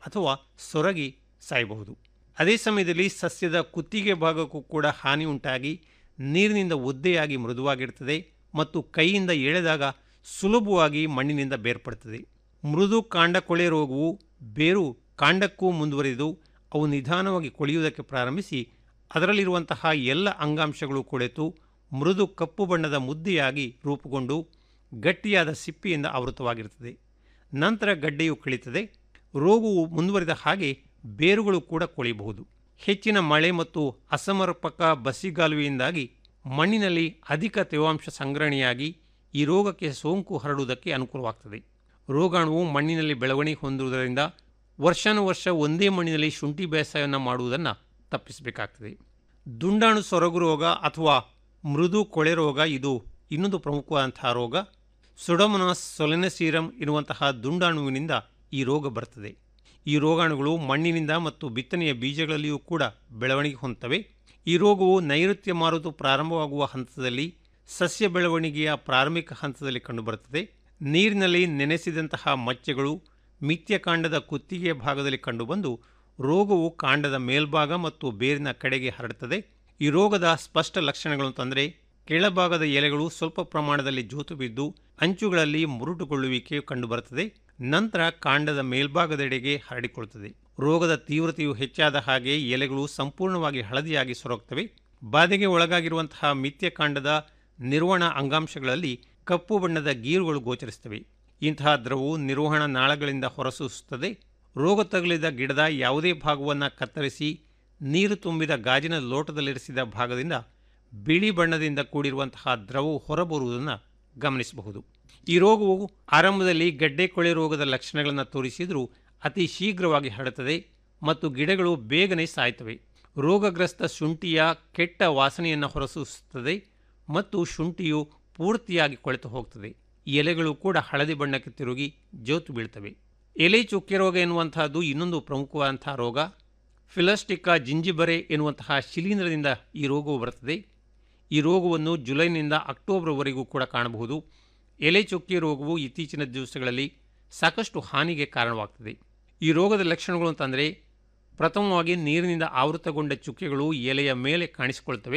ಅಥವಾ ಸೊರಗಿ ಸಾಯಬಹುದು ಅದೇ ಸಮಯದಲ್ಲಿ ಸಸ್ಯದ ಕುತ್ತಿಗೆ ಭಾಗಕ್ಕೂ ಕೂಡ ಹಾನಿ ಉಂಟಾಗಿ ನೀರಿನಿಂದ ಒದ್ದೆಯಾಗಿ ಮೃದುವಾಗಿರ್ತದೆ ಮತ್ತು ಕೈಯಿಂದ ಎಳೆದಾಗ ಸುಲಭವಾಗಿ ಮಣ್ಣಿನಿಂದ ಬೇರ್ಪಡುತ್ತದೆ ಮೃದು ಕಾಂಡ ಕೊಳೆ ರೋಗವು ಬೇರು ಕಾಂಡಕ್ಕೂ ಮುಂದುವರಿದು ಅವು ನಿಧಾನವಾಗಿ ಕೊಳೆಯುವುದಕ್ಕೆ ಪ್ರಾರಂಭಿಸಿ ಅದರಲ್ಲಿರುವಂತಹ ಎಲ್ಲ ಅಂಗಾಂಶಗಳು ಕೊಳೆತು ಮೃದು ಕಪ್ಪು ಬಣ್ಣದ ಮುದ್ದೆಯಾಗಿ ರೂಪುಗೊಂಡು ಗಟ್ಟಿಯಾದ ಸಿಪ್ಪಿಯಿಂದ ಆವೃತವಾಗಿರುತ್ತದೆ ನಂತರ ಗಡ್ಡೆಯು ಕಳೀತದೆ ರೋಗವು ಮುಂದುವರಿದ ಹಾಗೆ ಬೇರುಗಳು ಕೂಡ ಕೊಳೆಯಬಹುದು ಹೆಚ್ಚಿನ ಮಳೆ ಮತ್ತು ಅಸಮರ್ಪಕ ಬಸಿಗಾಲುವೆಯಿಂದಾಗಿ ಮಣ್ಣಿನಲ್ಲಿ ಅಧಿಕ ತೇವಾಂಶ ಸಂಗ್ರಹಣೆಯಾಗಿ ಈ ರೋಗಕ್ಕೆ ಸೋಂಕು ಹರಡುವುದಕ್ಕೆ ಅನುಕೂಲವಾಗ್ತದೆ ರೋಗಾಣುವು ಮಣ್ಣಿನಲ್ಲಿ ಬೆಳವಣಿಗೆ ಹೊಂದುವುದರಿಂದ ವರ್ಷಾನುವರ್ಷ ಒಂದೇ ಮಣ್ಣಿನಲ್ಲಿ ಶುಂಠಿ ಬೇಸಾಯವನ್ನು ಮಾಡುವುದನ್ನು ತಪ್ಪಿಸಬೇಕಾಗ್ತದೆ ದುಂಡಾಣು ಸೊರಗು ರೋಗ ಅಥವಾ ಮೃದು ಕೊಳೆ ರೋಗ ಇದು ಇನ್ನೊಂದು ಪ್ರಮುಖವಾದಂತಹ ರೋಗ ಸುಡಮನಾಸ್ ಸೊಲೆನಸೀರಮ್ ಎನ್ನುವಂತಹ ದುಂಡಾಣುವಿನಿಂದ ಈ ರೋಗ ಬರ್ತದೆ ಈ ರೋಗಾಣುಗಳು ಮಣ್ಣಿನಿಂದ ಮತ್ತು ಬಿತ್ತನೆಯ ಬೀಜಗಳಲ್ಲಿಯೂ ಕೂಡ ಬೆಳವಣಿಗೆ ಹೊಂದುತ್ತವೆ ಈ ರೋಗವು ನೈಋತ್ಯ ಮಾರುತು ಪ್ರಾರಂಭವಾಗುವ ಹಂತದಲ್ಲಿ ಸಸ್ಯ ಬೆಳವಣಿಗೆಯ ಪ್ರಾರಂಭಿಕ ಹಂತದಲ್ಲಿ ಕಂಡುಬರುತ್ತದೆ ನೀರಿನಲ್ಲಿ ನೆನೆಸಿದಂತಹ ಮಚ್ಚೆಗಳು ಮಿಥ್ಯ ಕಾಂಡದ ಕುತ್ತಿಗೆಯ ಭಾಗದಲ್ಲಿ ಕಂಡುಬಂದು ರೋಗವು ಕಾಂಡದ ಮೇಲ್ಭಾಗ ಮತ್ತು ಬೇರಿನ ಕಡೆಗೆ ಹರಡುತ್ತದೆ ಈ ರೋಗದ ಸ್ಪಷ್ಟ ಲಕ್ಷಣಗಳು ಅಂತಂದರೆ ಕೆಳಭಾಗದ ಎಲೆಗಳು ಸ್ವಲ್ಪ ಪ್ರಮಾಣದಲ್ಲಿ ಜೋತು ಬಿದ್ದು ಅಂಚುಗಳಲ್ಲಿ ಮುರುಟುಗೊಳ್ಳುವಿಕೆ ಕಂಡುಬರುತ್ತದೆ ನಂತರ ಕಾಂಡದ ಮೇಲ್ಭಾಗದೆಡೆಗೆ ಹರಡಿಕೊಳ್ಳುತ್ತದೆ ರೋಗದ ತೀವ್ರತೆಯು ಹೆಚ್ಚಾದ ಹಾಗೆ ಎಲೆಗಳು ಸಂಪೂರ್ಣವಾಗಿ ಹಳದಿಯಾಗಿ ಸೊರಗುತ್ತವೆ ಬಾಧೆಗೆ ಒಳಗಾಗಿರುವಂತಹ ಮಿಥ್ಯ ಕಾಂಡದ ನಿರ್ವಹಣಾ ಅಂಗಾಂಶಗಳಲ್ಲಿ ಕಪ್ಪು ಬಣ್ಣದ ಗೀರುಗಳು ಗೋಚರಿಸುತ್ತವೆ ಇಂತಹ ದ್ರವವು ನಿರ್ವಹಣಾ ನಾಳಗಳಿಂದ ಹೊರಸೂಸುತ್ತದೆ ರೋಗ ತಗುಲಿದ ಗಿಡದ ಯಾವುದೇ ಭಾಗವನ್ನು ಕತ್ತರಿಸಿ ನೀರು ತುಂಬಿದ ಗಾಜಿನ ಲೋಟದಲ್ಲಿರಿಸಿದ ಭಾಗದಿಂದ ಬಿಳಿ ಬಣ್ಣದಿಂದ ಕೂಡಿರುವಂತಹ ದ್ರವವು ಹೊರಬರುವುದನ್ನು ಗಮನಿಸಬಹುದು ಈ ರೋಗವು ಆರಂಭದಲ್ಲಿ ಗಡ್ಡೆ ಕೊಳೆ ರೋಗದ ಲಕ್ಷಣಗಳನ್ನು ತೋರಿಸಿದರೂ ಅತಿ ಶೀಘ್ರವಾಗಿ ಹರಡುತ್ತದೆ ಮತ್ತು ಗಿಡಗಳು ಬೇಗನೆ ಸಾಯ್ತವೆ ರೋಗಗ್ರಸ್ತ ಶುಂಠಿಯ ಕೆಟ್ಟ ವಾಸನೆಯನ್ನು ಹೊರಸೂಸುತ್ತದೆ ಮತ್ತು ಶುಂಠಿಯು ಪೂರ್ತಿಯಾಗಿ ಕೊಳೆತು ಹೋಗ್ತದೆ ಎಲೆಗಳು ಕೂಡ ಹಳದಿ ಬಣ್ಣಕ್ಕೆ ತಿರುಗಿ ಜೋತು ಬೀಳ್ತವೆ ಎಲೆ ಚುಕ್ಕೆ ರೋಗ ಎನ್ನುವಂತಹದ್ದು ಇನ್ನೊಂದು ಪ್ರಮುಖವಾದಂತಹ ರೋಗ ಫಿಲಸ್ಟಿಕಾ ಜಿಂಜಿಬರೆ ಎನ್ನುವಂತಹ ಶಿಲೀಂಧ್ರದಿಂದ ಈ ರೋಗವು ಬರುತ್ತದೆ ಈ ರೋಗವನ್ನು ಜುಲೈನಿಂದ ಅಕ್ಟೋಬರ್ವರೆಗೂ ಕೂಡ ಕಾಣಬಹುದು ಎಲೆ ಚುಕ್ಕೆ ರೋಗವು ಇತ್ತೀಚಿನ ದಿವಸಗಳಲ್ಲಿ ಸಾಕಷ್ಟು ಹಾನಿಗೆ ಕಾರಣವಾಗ್ತದೆ ಈ ರೋಗದ ಲಕ್ಷಣಗಳು ಅಂತಂದರೆ ಪ್ರಥಮವಾಗಿ ನೀರಿನಿಂದ ಆವೃತಗೊಂಡ ಚುಕ್ಕೆಗಳು ಎಲೆಯ ಮೇಲೆ ಕಾಣಿಸಿಕೊಳ್ತವೆ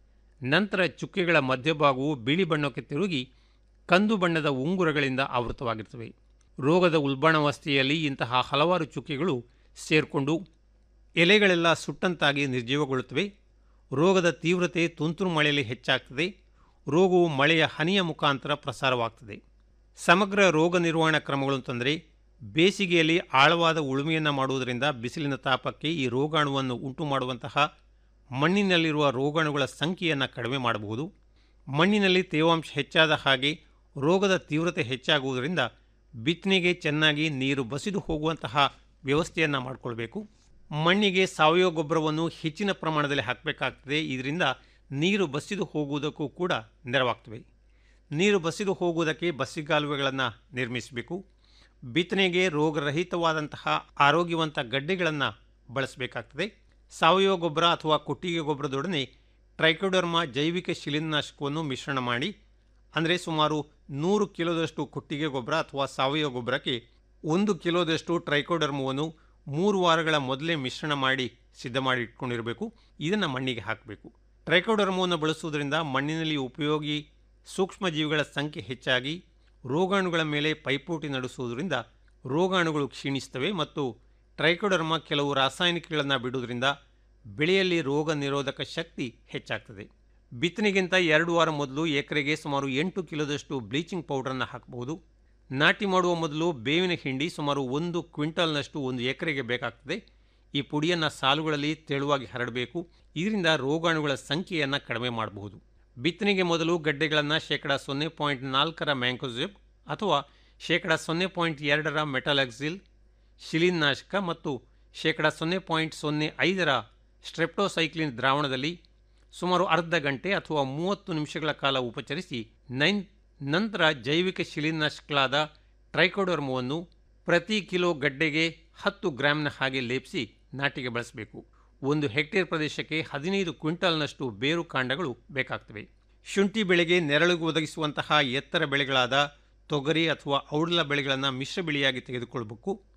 ನಂತರ ಚುಕ್ಕೆಗಳ ಮಧ್ಯಭಾಗವು ಬಿಳಿ ಬಣ್ಣಕ್ಕೆ ತಿರುಗಿ ಕಂದು ಬಣ್ಣದ ಉಂಗುರಗಳಿಂದ ಆವೃತವಾಗಿರ್ತವೆ ರೋಗದ ಉಲ್ಬಣಾವಸ್ಥೆಯಲ್ಲಿ ಇಂತಹ ಹಲವಾರು ಚುಕ್ಕೆಗಳು ಸೇರಿಕೊಂಡು ಎಲೆಗಳೆಲ್ಲ ಸುಟ್ಟಂತಾಗಿ ನಿರ್ಜೀವಗೊಳ್ಳುತ್ತವೆ ರೋಗದ ತೀವ್ರತೆ ತುಂತುರು ಮಳೆಯಲ್ಲಿ ಹೆಚ್ಚಾಗ್ತದೆ ರೋಗವು ಮಳೆಯ ಹನಿಯ ಮುಖಾಂತರ ಪ್ರಸಾರವಾಗ್ತದೆ ಸಮಗ್ರ ರೋಗ ನಿರ್ವಹಣಾ ಕ್ರಮಗಳು ಅಂತಂದರೆ ಬೇಸಿಗೆಯಲ್ಲಿ ಆಳವಾದ ಉಳುಮೆಯನ್ನು ಮಾಡುವುದರಿಂದ ಬಿಸಿಲಿನ ತಾಪಕ್ಕೆ ಈ ರೋಗಾಣುವನ್ನು ಉಂಟು ಮಾಡುವಂತಹ ಮಣ್ಣಿನಲ್ಲಿರುವ ರೋಗಾಣುಗಳ ಸಂಖ್ಯೆಯನ್ನು ಕಡಿಮೆ ಮಾಡಬಹುದು ಮಣ್ಣಿನಲ್ಲಿ ತೇವಾಂಶ ಹೆಚ್ಚಾದ ಹಾಗೆ ರೋಗದ ತೀವ್ರತೆ ಹೆಚ್ಚಾಗುವುದರಿಂದ ಬಿತ್ತನೆಗೆ ಚೆನ್ನಾಗಿ ನೀರು ಬಸಿದು ಹೋಗುವಂತಹ ವ್ಯವಸ್ಥೆಯನ್ನು ಮಾಡಿಕೊಳ್ಬೇಕು ಮಣ್ಣಿಗೆ ಸಾವಯವ ಗೊಬ್ಬರವನ್ನು ಹೆಚ್ಚಿನ ಪ್ರಮಾಣದಲ್ಲಿ ಹಾಕಬೇಕಾಗ್ತದೆ ಇದರಿಂದ ನೀರು ಬಸಿದು ಹೋಗುವುದಕ್ಕೂ ಕೂಡ ನೆರವಾಗ್ತವೆ ನೀರು ಬಸಿದು ಹೋಗುವುದಕ್ಕೆ ಬಸಿಗಾಲುವೆಗಳನ್ನು ನಿರ್ಮಿಸಬೇಕು ಬಿತ್ತನೆಗೆ ರೋಗರಹಿತವಾದಂತಹ ಆರೋಗ್ಯವಂತ ಗಡ್ಡೆಗಳನ್ನು ಬಳಸಬೇಕಾಗ್ತದೆ ಸಾವಯವ ಗೊಬ್ಬರ ಅಥವಾ ಕೊಟ್ಟಿಗೆ ಗೊಬ್ಬರದೊಡನೆ ಟ್ರೈಕೋಡರ್ಮಾ ಜೈವಿಕ ಶಿಲೀನಾಶಕವನ್ನು ಮಿಶ್ರಣ ಮಾಡಿ ಅಂದರೆ ಸುಮಾರು ನೂರು ಕಿಲೋದಷ್ಟು ಕೊಟ್ಟಿಗೆ ಗೊಬ್ಬರ ಅಥವಾ ಸಾವಯವ ಗೊಬ್ಬರಕ್ಕೆ ಒಂದು ಕಿಲೋದಷ್ಟು ಟ್ರೈಕೋಡರ್ಮವನ್ನು ಮೂರು ವಾರಗಳ ಮೊದಲೇ ಮಿಶ್ರಣ ಮಾಡಿ ಸಿದ್ಧ ಮಾಡಿ ಇಟ್ಕೊಂಡಿರಬೇಕು ಇದನ್ನು ಮಣ್ಣಿಗೆ ಹಾಕಬೇಕು ಟ್ರೈಕೋಡರ್ಮವನ್ನು ಬಳಸುವುದರಿಂದ ಮಣ್ಣಿನಲ್ಲಿ ಉಪಯೋಗಿ ಸೂಕ್ಷ್ಮಜೀವಿಗಳ ಸಂಖ್ಯೆ ಹೆಚ್ಚಾಗಿ ರೋಗಾಣುಗಳ ಮೇಲೆ ಪೈಪೋಟಿ ನಡೆಸುವುದರಿಂದ ರೋಗಾಣುಗಳು ಕ್ಷೀಣಿಸ್ತವೆ ಮತ್ತು ಟ್ರೈಕೋಡರ್ಮ ಕೆಲವು ರಾಸಾಯನಿಕಗಳನ್ನು ಬಿಡುವುದರಿಂದ ಬೆಳೆಯಲ್ಲಿ ರೋಗ ನಿರೋಧಕ ಶಕ್ತಿ ಹೆಚ್ಚಾಗ್ತದೆ ಬಿತ್ತನೆಗಿಂತ ಎರಡು ವಾರ ಮೊದಲು ಎಕರೆಗೆ ಸುಮಾರು ಎಂಟು ಕಿಲೋದಷ್ಟು ಬ್ಲೀಚಿಂಗ್ ಪೌಡರನ್ನು ಹಾಕಬಹುದು ನಾಟಿ ಮಾಡುವ ಮೊದಲು ಬೇವಿನ ಹಿಂಡಿ ಸುಮಾರು ಒಂದು ಕ್ವಿಂಟಲ್ನಷ್ಟು ಒಂದು ಎಕರೆಗೆ ಬೇಕಾಗ್ತದೆ ಈ ಪುಡಿಯನ್ನು ಸಾಲುಗಳಲ್ಲಿ ತೆಳುವಾಗಿ ಹರಡಬೇಕು ಇದರಿಂದ ರೋಗಾಣುಗಳ ಸಂಖ್ಯೆಯನ್ನು ಕಡಿಮೆ ಮಾಡಬಹುದು ಬಿತ್ತನೆಗೆ ಮೊದಲು ಗಡ್ಡೆಗಳನ್ನು ಶೇಕಡ ಸೊನ್ನೆ ಪಾಯಿಂಟ್ ನಾಲ್ಕರ ಮ್ಯಾಂಕೋಸಿಪ್ ಅಥವಾ ಶೇಕಡ ಸೊನ್ನೆ ಪಾಯಿಂಟ್ ಎರಡರ ಮೆಟಲಾಕ್ಸಿಲ್ ಶಿಲೀನಾಶಕ ಮತ್ತು ಶೇಕಡ ಸೊನ್ನೆ ಪಾಯಿಂಟ್ ಸೊನ್ನೆ ಐದರ ಸ್ಟ್ರೆಪ್ಟೋಸೈಕ್ಲಿನ್ ದ್ರಾವಣದಲ್ಲಿ ಸುಮಾರು ಅರ್ಧ ಗಂಟೆ ಅಥವಾ ಮೂವತ್ತು ನಿಮಿಷಗಳ ಕಾಲ ಉಪಚರಿಸಿ ನೈನ್ ನಂತರ ಜೈವಿಕ ಶಿಲೀನಾಶಕಗಳಾದ ಟ್ರೈಕೋಡರ್ಮವನ್ನು ಪ್ರತಿ ಕಿಲೋ ಗಡ್ಡೆಗೆ ಹತ್ತು ಗ್ರಾಮ್ನ ಹಾಗೆ ಲೇಪಿಸಿ ನಾಟಿಗೆ ಬಳಸಬೇಕು ಒಂದು ಹೆಕ್ಟೇರ್ ಪ್ರದೇಶಕ್ಕೆ ಹದಿನೈದು ಕ್ವಿಂಟಲ್ನಷ್ಟು ಬೇರು ಕಾಂಡಗಳು ಬೇಕಾಗ್ತವೆ ಶುಂಠಿ ಬೆಳೆಗೆ ನೆರಳಿಗೆ ಒದಗಿಸುವಂತಹ ಎತ್ತರ ಬೆಳೆಗಳಾದ ತೊಗರಿ ಅಥವಾ ಔಡಲ ಬೆಳೆಗಳನ್ನು ಮಿಶ್ರ ಬೆಳೆಯಾಗಿ ತೆಗೆದುಕೊಳ್ಳಬೇಕು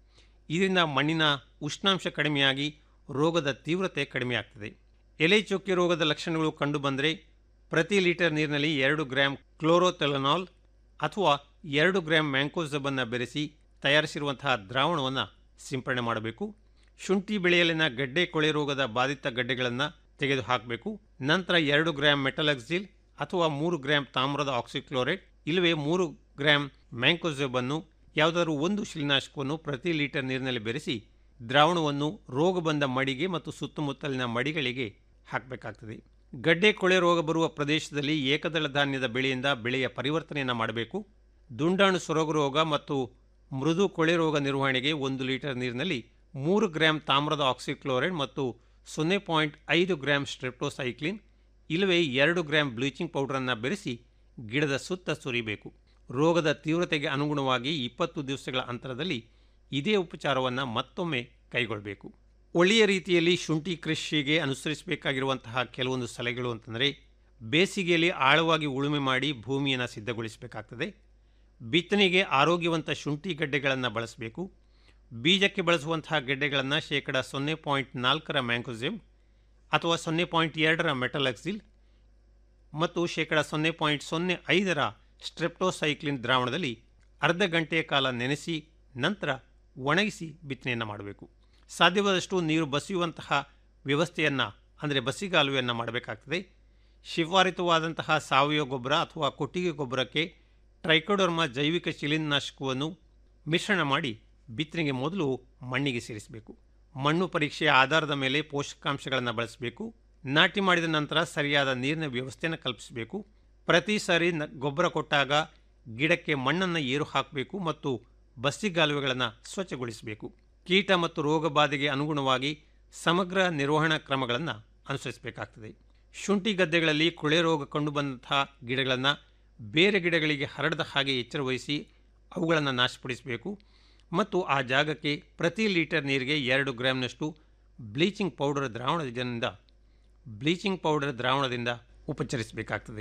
ಇದರಿಂದ ಮಣ್ಣಿನ ಉಷ್ಣಾಂಶ ಕಡಿಮೆಯಾಗಿ ರೋಗದ ತೀವ್ರತೆ ಕಡಿಮೆಯಾಗ್ತದೆ ಎಲೆ ಚುಕ್ಕೆ ರೋಗದ ಲಕ್ಷಣಗಳು ಕಂಡುಬಂದರೆ ಪ್ರತಿ ಲೀಟರ್ ನೀರಿನಲ್ಲಿ ಎರಡು ಗ್ರಾಂ ಕ್ಲೋರೋಥೆಲನಾಲ್ ಅಥವಾ ಎರಡು ಗ್ರಾಂ ಮ್ಯಾಂಕೋಸಬನ್ನು ಬೆರೆಸಿ ತಯಾರಿಸಿರುವಂತಹ ದ್ರಾವಣವನ್ನು ಸಿಂಪಡಣೆ ಮಾಡಬೇಕು ಶುಂಠಿ ಬೆಳೆಯಲ್ಲಿನ ಗಡ್ಡೆ ಕೊಳೆ ರೋಗದ ಬಾಧಿತ ಗಡ್ಡೆಗಳನ್ನು ತೆಗೆದುಹಾಕಬೇಕು ನಂತರ ಎರಡು ಗ್ರಾಂ ಮೆಟಲಕ್ಸಿಲ್ ಅಥವಾ ಮೂರು ಗ್ರಾಂ ತಾಮ್ರದ ಆಕ್ಸಿಕ್ಲೋರೈಡ್ ಇಲ್ಲವೇ ಮೂರು ಗ್ರಾಂ ಮ್ಯಾಂಕೋಸೆಬನ್ನು ಯಾವುದಾದ್ರೂ ಒಂದು ಶಿಲೀನಾಶಕವನ್ನು ಪ್ರತಿ ಲೀಟರ್ ನೀರಿನಲ್ಲಿ ಬೆರೆಸಿ ದ್ರಾವಣವನ್ನು ರೋಗ ಬಂದ ಮಡಿಗೆ ಮತ್ತು ಸುತ್ತಮುತ್ತಲಿನ ಮಡಿಗಳಿಗೆ ಹಾಕಬೇಕಾಗ್ತದೆ ಗಡ್ಡೆ ಕೊಳೆ ರೋಗ ಬರುವ ಪ್ರದೇಶದಲ್ಲಿ ಏಕದಳ ಧಾನ್ಯದ ಬೆಳೆಯಿಂದ ಬೆಳೆಯ ಪರಿವರ್ತನೆಯನ್ನು ಮಾಡಬೇಕು ದುಂಡಾಣು ಸೊರಗು ರೋಗ ಮತ್ತು ಮೃದು ಕೊಳೆ ರೋಗ ನಿರ್ವಹಣೆಗೆ ಒಂದು ಲೀಟರ್ ನೀರಿನಲ್ಲಿ ಮೂರು ಗ್ರಾಂ ತಾಮ್ರದ ಆಕ್ಸಿಕ್ಲೋರೈಡ್ ಮತ್ತು ಸೊನ್ನೆ ಪಾಯಿಂಟ್ ಐದು ಗ್ರಾಂ ಸ್ಟ್ರೆಪ್ಟೋಸೈಕ್ಲಿನ್ ಇಲ್ಲವೇ ಎರಡು ಗ್ರಾಂ ಬ್ಲೀಚಿಂಗ್ ಪೌಡರನ್ನು ಬೆರೆಸಿ ಗಿಡದ ಸುತ್ತ ಸುರಿಬೇಕು ರೋಗದ ತೀವ್ರತೆಗೆ ಅನುಗುಣವಾಗಿ ಇಪ್ಪತ್ತು ದಿವಸಗಳ ಅಂತರದಲ್ಲಿ ಇದೇ ಉಪಚಾರವನ್ನು ಮತ್ತೊಮ್ಮೆ ಕೈಗೊಳ್ಳಬೇಕು ಒಳ್ಳೆಯ ರೀತಿಯಲ್ಲಿ ಶುಂಠಿ ಕೃಷಿಗೆ ಅನುಸರಿಸಬೇಕಾಗಿರುವಂತಹ ಕೆಲವೊಂದು ಸಲಹೆಗಳು ಅಂತಂದರೆ ಬೇಸಿಗೆಯಲ್ಲಿ ಆಳವಾಗಿ ಉಳುಮೆ ಮಾಡಿ ಭೂಮಿಯನ್ನು ಸಿದ್ಧಗೊಳಿಸಬೇಕಾಗ್ತದೆ ಬಿತ್ತನೆಗೆ ಆರೋಗ್ಯವಂತ ಶುಂಠಿ ಗಡ್ಡೆಗಳನ್ನು ಬಳಸಬೇಕು ಬೀಜಕ್ಕೆ ಬಳಸುವಂತಹ ಗೆಡ್ಡೆಗಳನ್ನು ಶೇಕಡ ಸೊನ್ನೆ ಪಾಯಿಂಟ್ ನಾಲ್ಕರ ಮ್ಯಾಂಕೋಸಿಮ್ ಅಥವಾ ಸೊನ್ನೆ ಪಾಯಿಂಟ್ ಎರಡರ ಮೆಟಲಕ್ಸಿಲ್ ಮತ್ತು ಶೇಕಡ ಸೊನ್ನೆ ಪಾಯಿಂಟ್ ಸೊನ್ನೆ ಐದರ ಸ್ಟ್ರೆಪ್ಟೋಸೈಕ್ಲಿನ್ ದ್ರಾವಣದಲ್ಲಿ ಅರ್ಧ ಗಂಟೆಯ ಕಾಲ ನೆನೆಸಿ ನಂತರ ಒಣಗಿಸಿ ಬಿತ್ತನೆಯನ್ನು ಮಾಡಬೇಕು ಸಾಧ್ಯವಾದಷ್ಟು ನೀರು ಬಸಿಯುವಂತಹ ವ್ಯವಸ್ಥೆಯನ್ನು ಅಂದರೆ ಬಸಿಗಾಲುವೆಯನ್ನು ಮಾಡಬೇಕಾಗ್ತದೆ ಶಿಫಾರಿತವಾದಂತಹ ಸಾವಯವ ಗೊಬ್ಬರ ಅಥವಾ ಕೊಟ್ಟಿಗೆ ಗೊಬ್ಬರಕ್ಕೆ ಟ್ರೈಕೋಡರ್ಮಾ ಜೈವಿಕ ಶಿಲೀನಾಶಕವನ್ನು ಮಿಶ್ರಣ ಮಾಡಿ ಬಿತ್ತನೆಗೆ ಮೊದಲು ಮಣ್ಣಿಗೆ ಸೇರಿಸಬೇಕು ಮಣ್ಣು ಪರೀಕ್ಷೆಯ ಆಧಾರದ ಮೇಲೆ ಪೋಷಕಾಂಶಗಳನ್ನು ಬಳಸಬೇಕು ನಾಟಿ ಮಾಡಿದ ನಂತರ ಸರಿಯಾದ ನೀರಿನ ವ್ಯವಸ್ಥೆಯನ್ನು ಕಲ್ಪಿಸಬೇಕು ಪ್ರತಿ ಸಾರಿ ನ ಗೊಬ್ಬರ ಕೊಟ್ಟಾಗ ಗಿಡಕ್ಕೆ ಮಣ್ಣನ್ನು ಏರು ಹಾಕಬೇಕು ಮತ್ತು ಬಸ್ಸಿಗಾಲುವೆಗಳನ್ನು ಸ್ವಚ್ಛಗೊಳಿಸಬೇಕು ಕೀಟ ಮತ್ತು ರೋಗ ಬಾಧೆಗೆ ಅನುಗುಣವಾಗಿ ಸಮಗ್ರ ನಿರ್ವಹಣಾ ಕ್ರಮಗಳನ್ನು ಅನುಸರಿಸಬೇಕಾಗ್ತದೆ ಶುಂಠಿ ಗದ್ದೆಗಳಲ್ಲಿ ಕೊಳೆ ರೋಗ ಕಂಡುಬಂದಂತಹ ಗಿಡಗಳನ್ನು ಬೇರೆ ಗಿಡಗಳಿಗೆ ಹರಡದ ಹಾಗೆ ಎಚ್ಚರ ವಹಿಸಿ ಅವುಗಳನ್ನು ನಾಶಪಡಿಸಬೇಕು ಮತ್ತು ಆ ಜಾಗಕ್ಕೆ ಪ್ರತಿ ಲೀಟರ್ ನೀರಿಗೆ ಎರಡು ಗ್ರಾಮ್ನಷ್ಟು ಬ್ಲೀಚಿಂಗ್ ಪೌಡರ್ ದ್ರಾವಣದಿಂದ ಬ್ಲೀಚಿಂಗ್ ಪೌಡರ್ ದ್ರಾವಣದಿಂದ ಉಪಚರಿಸಬೇಕಾಗ್ತದೆ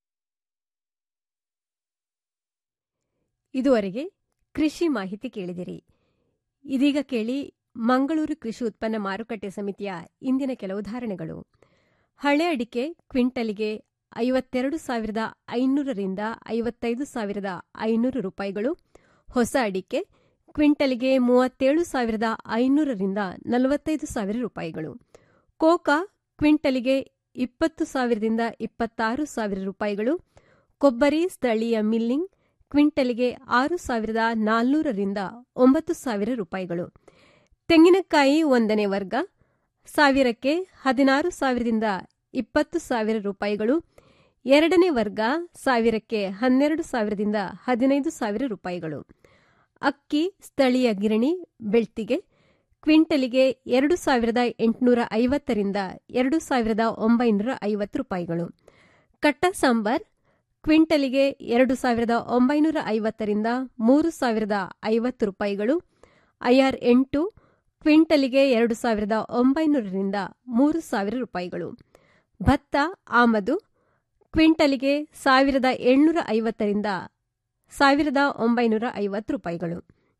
ಇದುವರೆಗೆ ಕೃಷಿ ಮಾಹಿತಿ ಕೇಳಿದಿರಿ ಇದೀಗ ಕೇಳಿ ಮಂಗಳೂರು ಕೃಷಿ ಉತ್ಪನ್ನ ಮಾರುಕಟ್ಟೆ ಸಮಿತಿಯ ಇಂದಿನ ಕೆಲವು ಧಾರಣೆಗಳು ಹಳೆ ಅಡಿಕೆ ಕ್ವಿಂಟಲಿಗೆ ಐವತ್ತೆರಡು ಸಾವಿರದ ಐನೂರರಿಂದ ಐವತ್ತೈದು ಸಾವಿರದ ಐನೂರು ರೂಪಾಯಿಗಳು ಹೊಸ ಅಡಿಕೆ ಕ್ವಿಂಟಲಿಗೆ ಮೂವತ್ತೇಳು ಸಾವಿರದ ಐನೂರರಿಂದ ನಲವತ್ತೈದು ಸಾವಿರ ರೂಪಾಯಿಗಳು ಕೋಕಾ ಕ್ವಿಂಟಲಿಗೆ ಇಪ್ಪತ್ತು ಸಾವಿರದಿಂದ ಇಪ್ಪತ್ತಾರು ಸಾವಿರ ರೂಪಾಯಿಗಳು ಕೊಬ್ಬರಿ ಸ್ಥಳೀಯ ಮಿಲ್ಲಿಂಗ್ ಕ್ವಿಂಟಲಿಗೆ ಆರು ಸಾವಿರದ ನಾಲ್ನೂರರಿಂದ ಒಂಬತ್ತು ಸಾವಿರ ರೂಪಾಯಿಗಳು ತೆಂಗಿನಕಾಯಿ ಒಂದನೇ ವರ್ಗ ಸಾವಿರಕ್ಕೆ ಹದಿನಾರು ಸಾವಿರದಿಂದ ಇಪ್ಪತ್ತು ಸಾವಿರ ರೂಪಾಯಿಗಳು ಎರಡನೇ ವರ್ಗ ಸಾವಿರಕ್ಕೆ ಹನ್ನೆರಡು ಸಾವಿರದಿಂದ ಹದಿನೈದು ಸಾವಿರ ರೂಪಾಯಿಗಳು ಅಕ್ಕಿ ಸ್ಥಳೀಯ ಗಿರಣಿ ಬೆಳ್ತಿಗೆ ಕ್ವಿಂಟಲಿಗೆ ಎರಡು ಸಾವಿರದ ಎಂಟುನೂರ ಐವತ್ತರಿಂದ ಎರಡು ಸಾವಿರದ ಒಂಬೈನೂರ ಐವತ್ತು ರೂಪಾಯಿಗಳು ಕಟ್ಟ ಸಾಂಬಾರ್ ಕ್ವಿಂಟಲಿಗೆ ಎರಡು ಸಾವಿರದ ಒಂಬೈನೂರ ಐವತ್ತರಿಂದ ಮೂರು ಸಾವಿರದ ಐವತ್ತು ರೂಪಾಯಿಗಳು ಐಆರ್ ಎಂಟು ಕ್ವಿಂಟಲಿಗೆ ಎರಡು ಸಾವಿರದ ಒಂಬೈನೂರರಿಂದ ಮೂರು ಸಾವಿರ ರೂಪಾಯಿಗಳು ಭತ್ತ ಆಮದು ಕ್ವಿಂಟಲಿಗೆ ಸಾವಿರದ ಏಳ್ನೂರ ಐವತ್ತರಿಂದ ಸಾವಿರದ ಒಂಬೈನೂರ ಐವತ್ತು ರೂಪಾಯಿಗಳು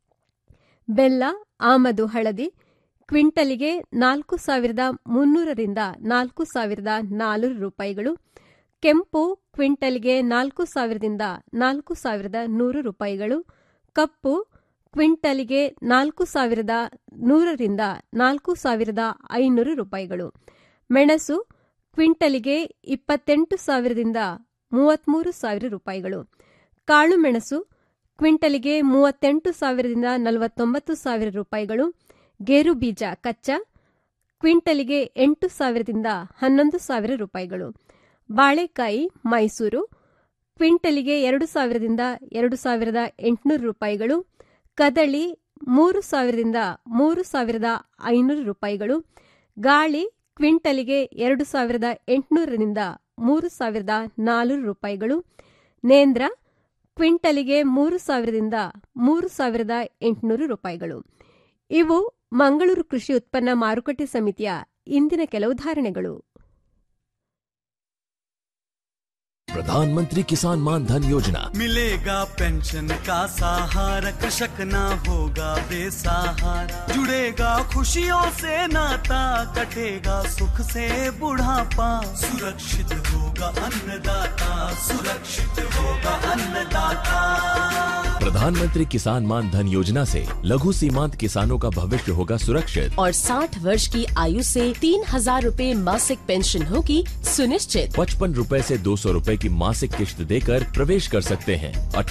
ಬೆಲ್ಲ ಆಮದು ಹಳದಿ ಕ್ವಿಂಟಲಿಗೆ ನಾಲ್ಕು ಸಾವಿರದ ಮುನ್ನೂರರಿಂದ ನಾಲ್ಕು ಸಾವಿರದ ನಾಲ್ನೂರು ರೂಪಾಯಿಗಳು ಕೆಂಪು ಕ್ವಿಂಟಲ್ಗೆ ನಾಲ್ಕು ಸಾವಿರದಿಂದ ನಾಲ್ಕು ಸಾವಿರದ ನೂರು ರೂಪಾಯಿಗಳು ಕಪ್ಪು ಕ್ವಿಂಟಲ್ಗೆ ನಾಲ್ಕು ಸಾವಿರದ ನೂರರಿಂದ ನಾಲ್ಕು ಸಾವಿರದ ಐನೂರು ರೂಪಾಯಿಗಳು ಮೆಣಸು ಕ್ವಿಂಟಲಿಗೆ ಇಪ್ಪತ್ತೆಂಟು ಸಾವಿರದಿಂದ ಮೂವತ್ಮೂರು ಸಾವಿರ ರೂಪಾಯಿಗಳು ಕಾಳು ಮೆಣಸು ಕ್ವಿಂಟಲಿಗೆ ಮೂವತ್ತೆಂಟು ಸಾವಿರದಿಂದ ನಲವತ್ತೊಂಬತ್ತು ಸಾವಿರ ರೂಪಾಯಿಗಳು ಗೇರು ಬೀಜ ಕಚ್ಚಾ ಕ್ವಿಂಟಲಿಗೆ ಎಂಟು ಸಾವಿರದಿಂದ ಹನ್ನೊಂದು ಸಾವಿರ ರೂಪಾಯಿಗಳು ಬಾಳೆಕಾಯಿ ಮೈಸೂರು ಕ್ವಿಂಟಲಿಗೆ ಎರಡು ಸಾವಿರದಿಂದ ಎರಡು ಸಾವಿರದ ಎಂಟುನೂರು ರೂಪಾಯಿಗಳು ಕದಳಿ ಮೂರು ಸಾವಿರದಿಂದ ಮೂರು ಸಾವಿರದ ಐನೂರು ರೂಪಾಯಿಗಳು ಗಾಳಿ ಕ್ವಿಂಟಲಿಗೆ ಎರಡು ಸಾವಿರದ ಎಂಟುನೂರರಿಂದ ಮೂರು ಸಾವಿರದ ನಾಲ್ನೂರು ರೂಪಾಯಿಗಳು ನೇಂದ್ರ ಕ್ವಿಂಟಲಿಗೆ ಮೂರು ಸಾವಿರದಿಂದ ಮೂರು ಸಾವಿರದ ಎಂಟುನೂರು ರೂಪಾಯಿಗಳು ಇವು ಮಂಗಳೂರು ಕೃಷಿ ಉತ್ಪನ್ನ ಮಾರುಕಟ್ಟೆ ಸಮಿತಿಯ ಇಂದಿನ ಕೆಲವು ಧಾರಣೆಗಳು प्रधानमंत्री किसान मान धन योजना मिलेगा पेंशन का सहारा कृषक ना होगा बेसहारा जुड़ेगा खुशियों से नाता कटेगा सुख से बुढ़ापा सुरक्षित होगा अन्नदाता सुरक्षित होगा अन्नदाता प्रधानमंत्री किसान मान धन योजना से लघु सीमांत किसानों का भविष्य होगा सुरक्षित और 60 वर्ष की आयु से तीन हजार रूपए मासिक पेंशन होगी सुनिश्चित पचपन रूपए ऐसी दो सौ रूपए की मासिक किश्त देकर प्रवेश कर सकते हैं